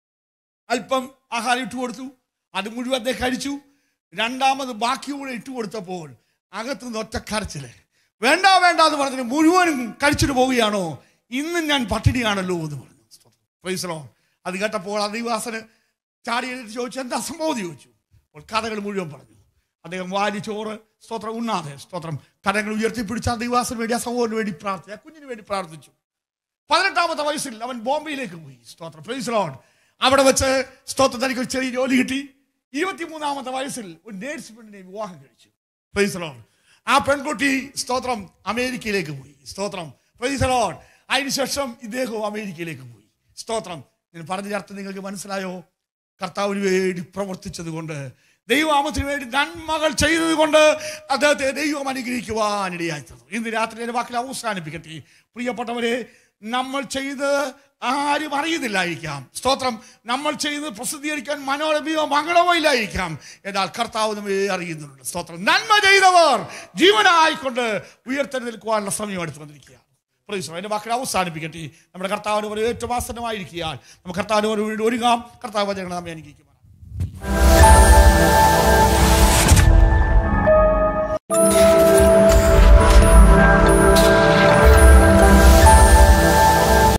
അല്പം ആഹാരം ഇട്ട് കൊടുത്തു അത് മുഴുവൻ അദ്ദേഹം കഴിച്ചു രണ്ടാമത് ബാക്കി കൂടെ ഇട്ട് കൊടുത്തപ്പോൾ അകത്ത് നിന്ന് ഒറ്റ കരച്ചില് വേണ്ട വേണ്ട എന്ന് പറഞ്ഞിട്ട് മുഴുവനും കഴിച്ചിട്ട് പോവുകയാണോ ഇന്നും ഞാൻ പട്ടിണിയാണല്ലോ എന്ന് പറഞ്ഞു Praise the Lord. അത് കേട്ടപ്പോൾ ആ ദൈവാസന് ചാടി എഴുതി ചോദിച്ചു എന്താ സംഭവം എന്ന് ചോദിച്ചു അപ്പോൾ കഥകൾ മുഴുവൻ പറഞ്ഞു അദ്ദേഹം വാരി ചോറ് സ്തോത്രം ഉണ്ണാതെ സ്തോത്രം കരങ്ങൾ ഉയർത്തിപ്പിടിച്ച ആ ദൈവാസന് വേണ്ടി ആ സഹോദരന് വേണ്ടി പ്രാർത്ഥിച്ചു ആ കുഞ്ഞിന് വേണ്ടി പ്രാർത്ഥിച്ചു പതിനെട്ടാമത്തെ വയസ്സിൽ അവൻ ബോംബെയിലേക്ക് പോയി സ്തോത്രം പ്രൈസ് ലോഡ് അവിടെ വെച്ച് സ്തോത്രം തനിക്ക് ഒരു ചെറിയ ജോലി കിട്ടി ഇരുപത്തിമൂന്നാമത്തെ വയസ്സിൽ ഒരു നേഴ്സ് പെണ്ണിനെ വിവാഹം കഴിച്ചു പ്രൈസ് ലോഡ് ആ പെൺകുട്ടി സ്തോത്രം അമേരിക്കയിലേക്ക് പോയി സ്തോത്രം പ്രൈസ് ലോഡ് അതിനുശേഷം ഇദ്ദേഹവും അമേരിക്കയിലേക്ക് പോയി സ്തോത്രം ഞാൻ പറഞ്ഞ അർത്ഥം നിങ്ങൾക്ക് മനസ്സിലായോ കർത്താവിന് വേണ്ടി പ്രവർത്തിച്ചത് കൊണ്ട് ദൈവനാമത്തിന് വേണ്ടി നന്മകൾ ചെയ്തത് കൊണ്ട് അദ്ദേഹത്തെ ദൈവം അനുഗ്രഹിക്കുവാൻ ഇടയായി തീർന്നു ഇന്ന് രാത്രി എൻ്റെ വാക്കിൽ അവസാനിപ്പിക്കട്ടെ പ്രിയപ്പെട്ടവരെ നമ്മൾ ചെയ്ത് ആരും അറിയുന്നില്ലായിരിക്കാം സ്തോത്രം നമ്മൾ ചെയ്ത് പ്രസിദ്ധീകരിക്കാൻ മനോരമയോ മംഗളമോ ഇല്ലായിരിക്കാം എന്നാൽ കർത്താവ് നമ്മെ അറിയുന്നുണ്ട് സ്തോത്രം നന്മ ചെയ്തവർ ജീവനായിക്കൊണ്ട് ഉയർത്തെഴുന്നേൽക്കുവാനുള്ള സമയം എടുത്തു വന്നിരിക്കുകയാണ് പ്രൈസോ എൻ്റെ വാക്കിൽ അവസാനിപ്പിക്കട്ടെ നമ്മുടെ കർത്താവിന് ഒരു ഏറ്റവും ആസന്നമായിരിക്കാൻ നമുക്ക് കർത്താവിന് ഒരു ഒരുങ്ങാം കർത്താവ് വചനങ്ങൾ നമ്മെ അനുഗ്രഹിക്കുവാനാണ്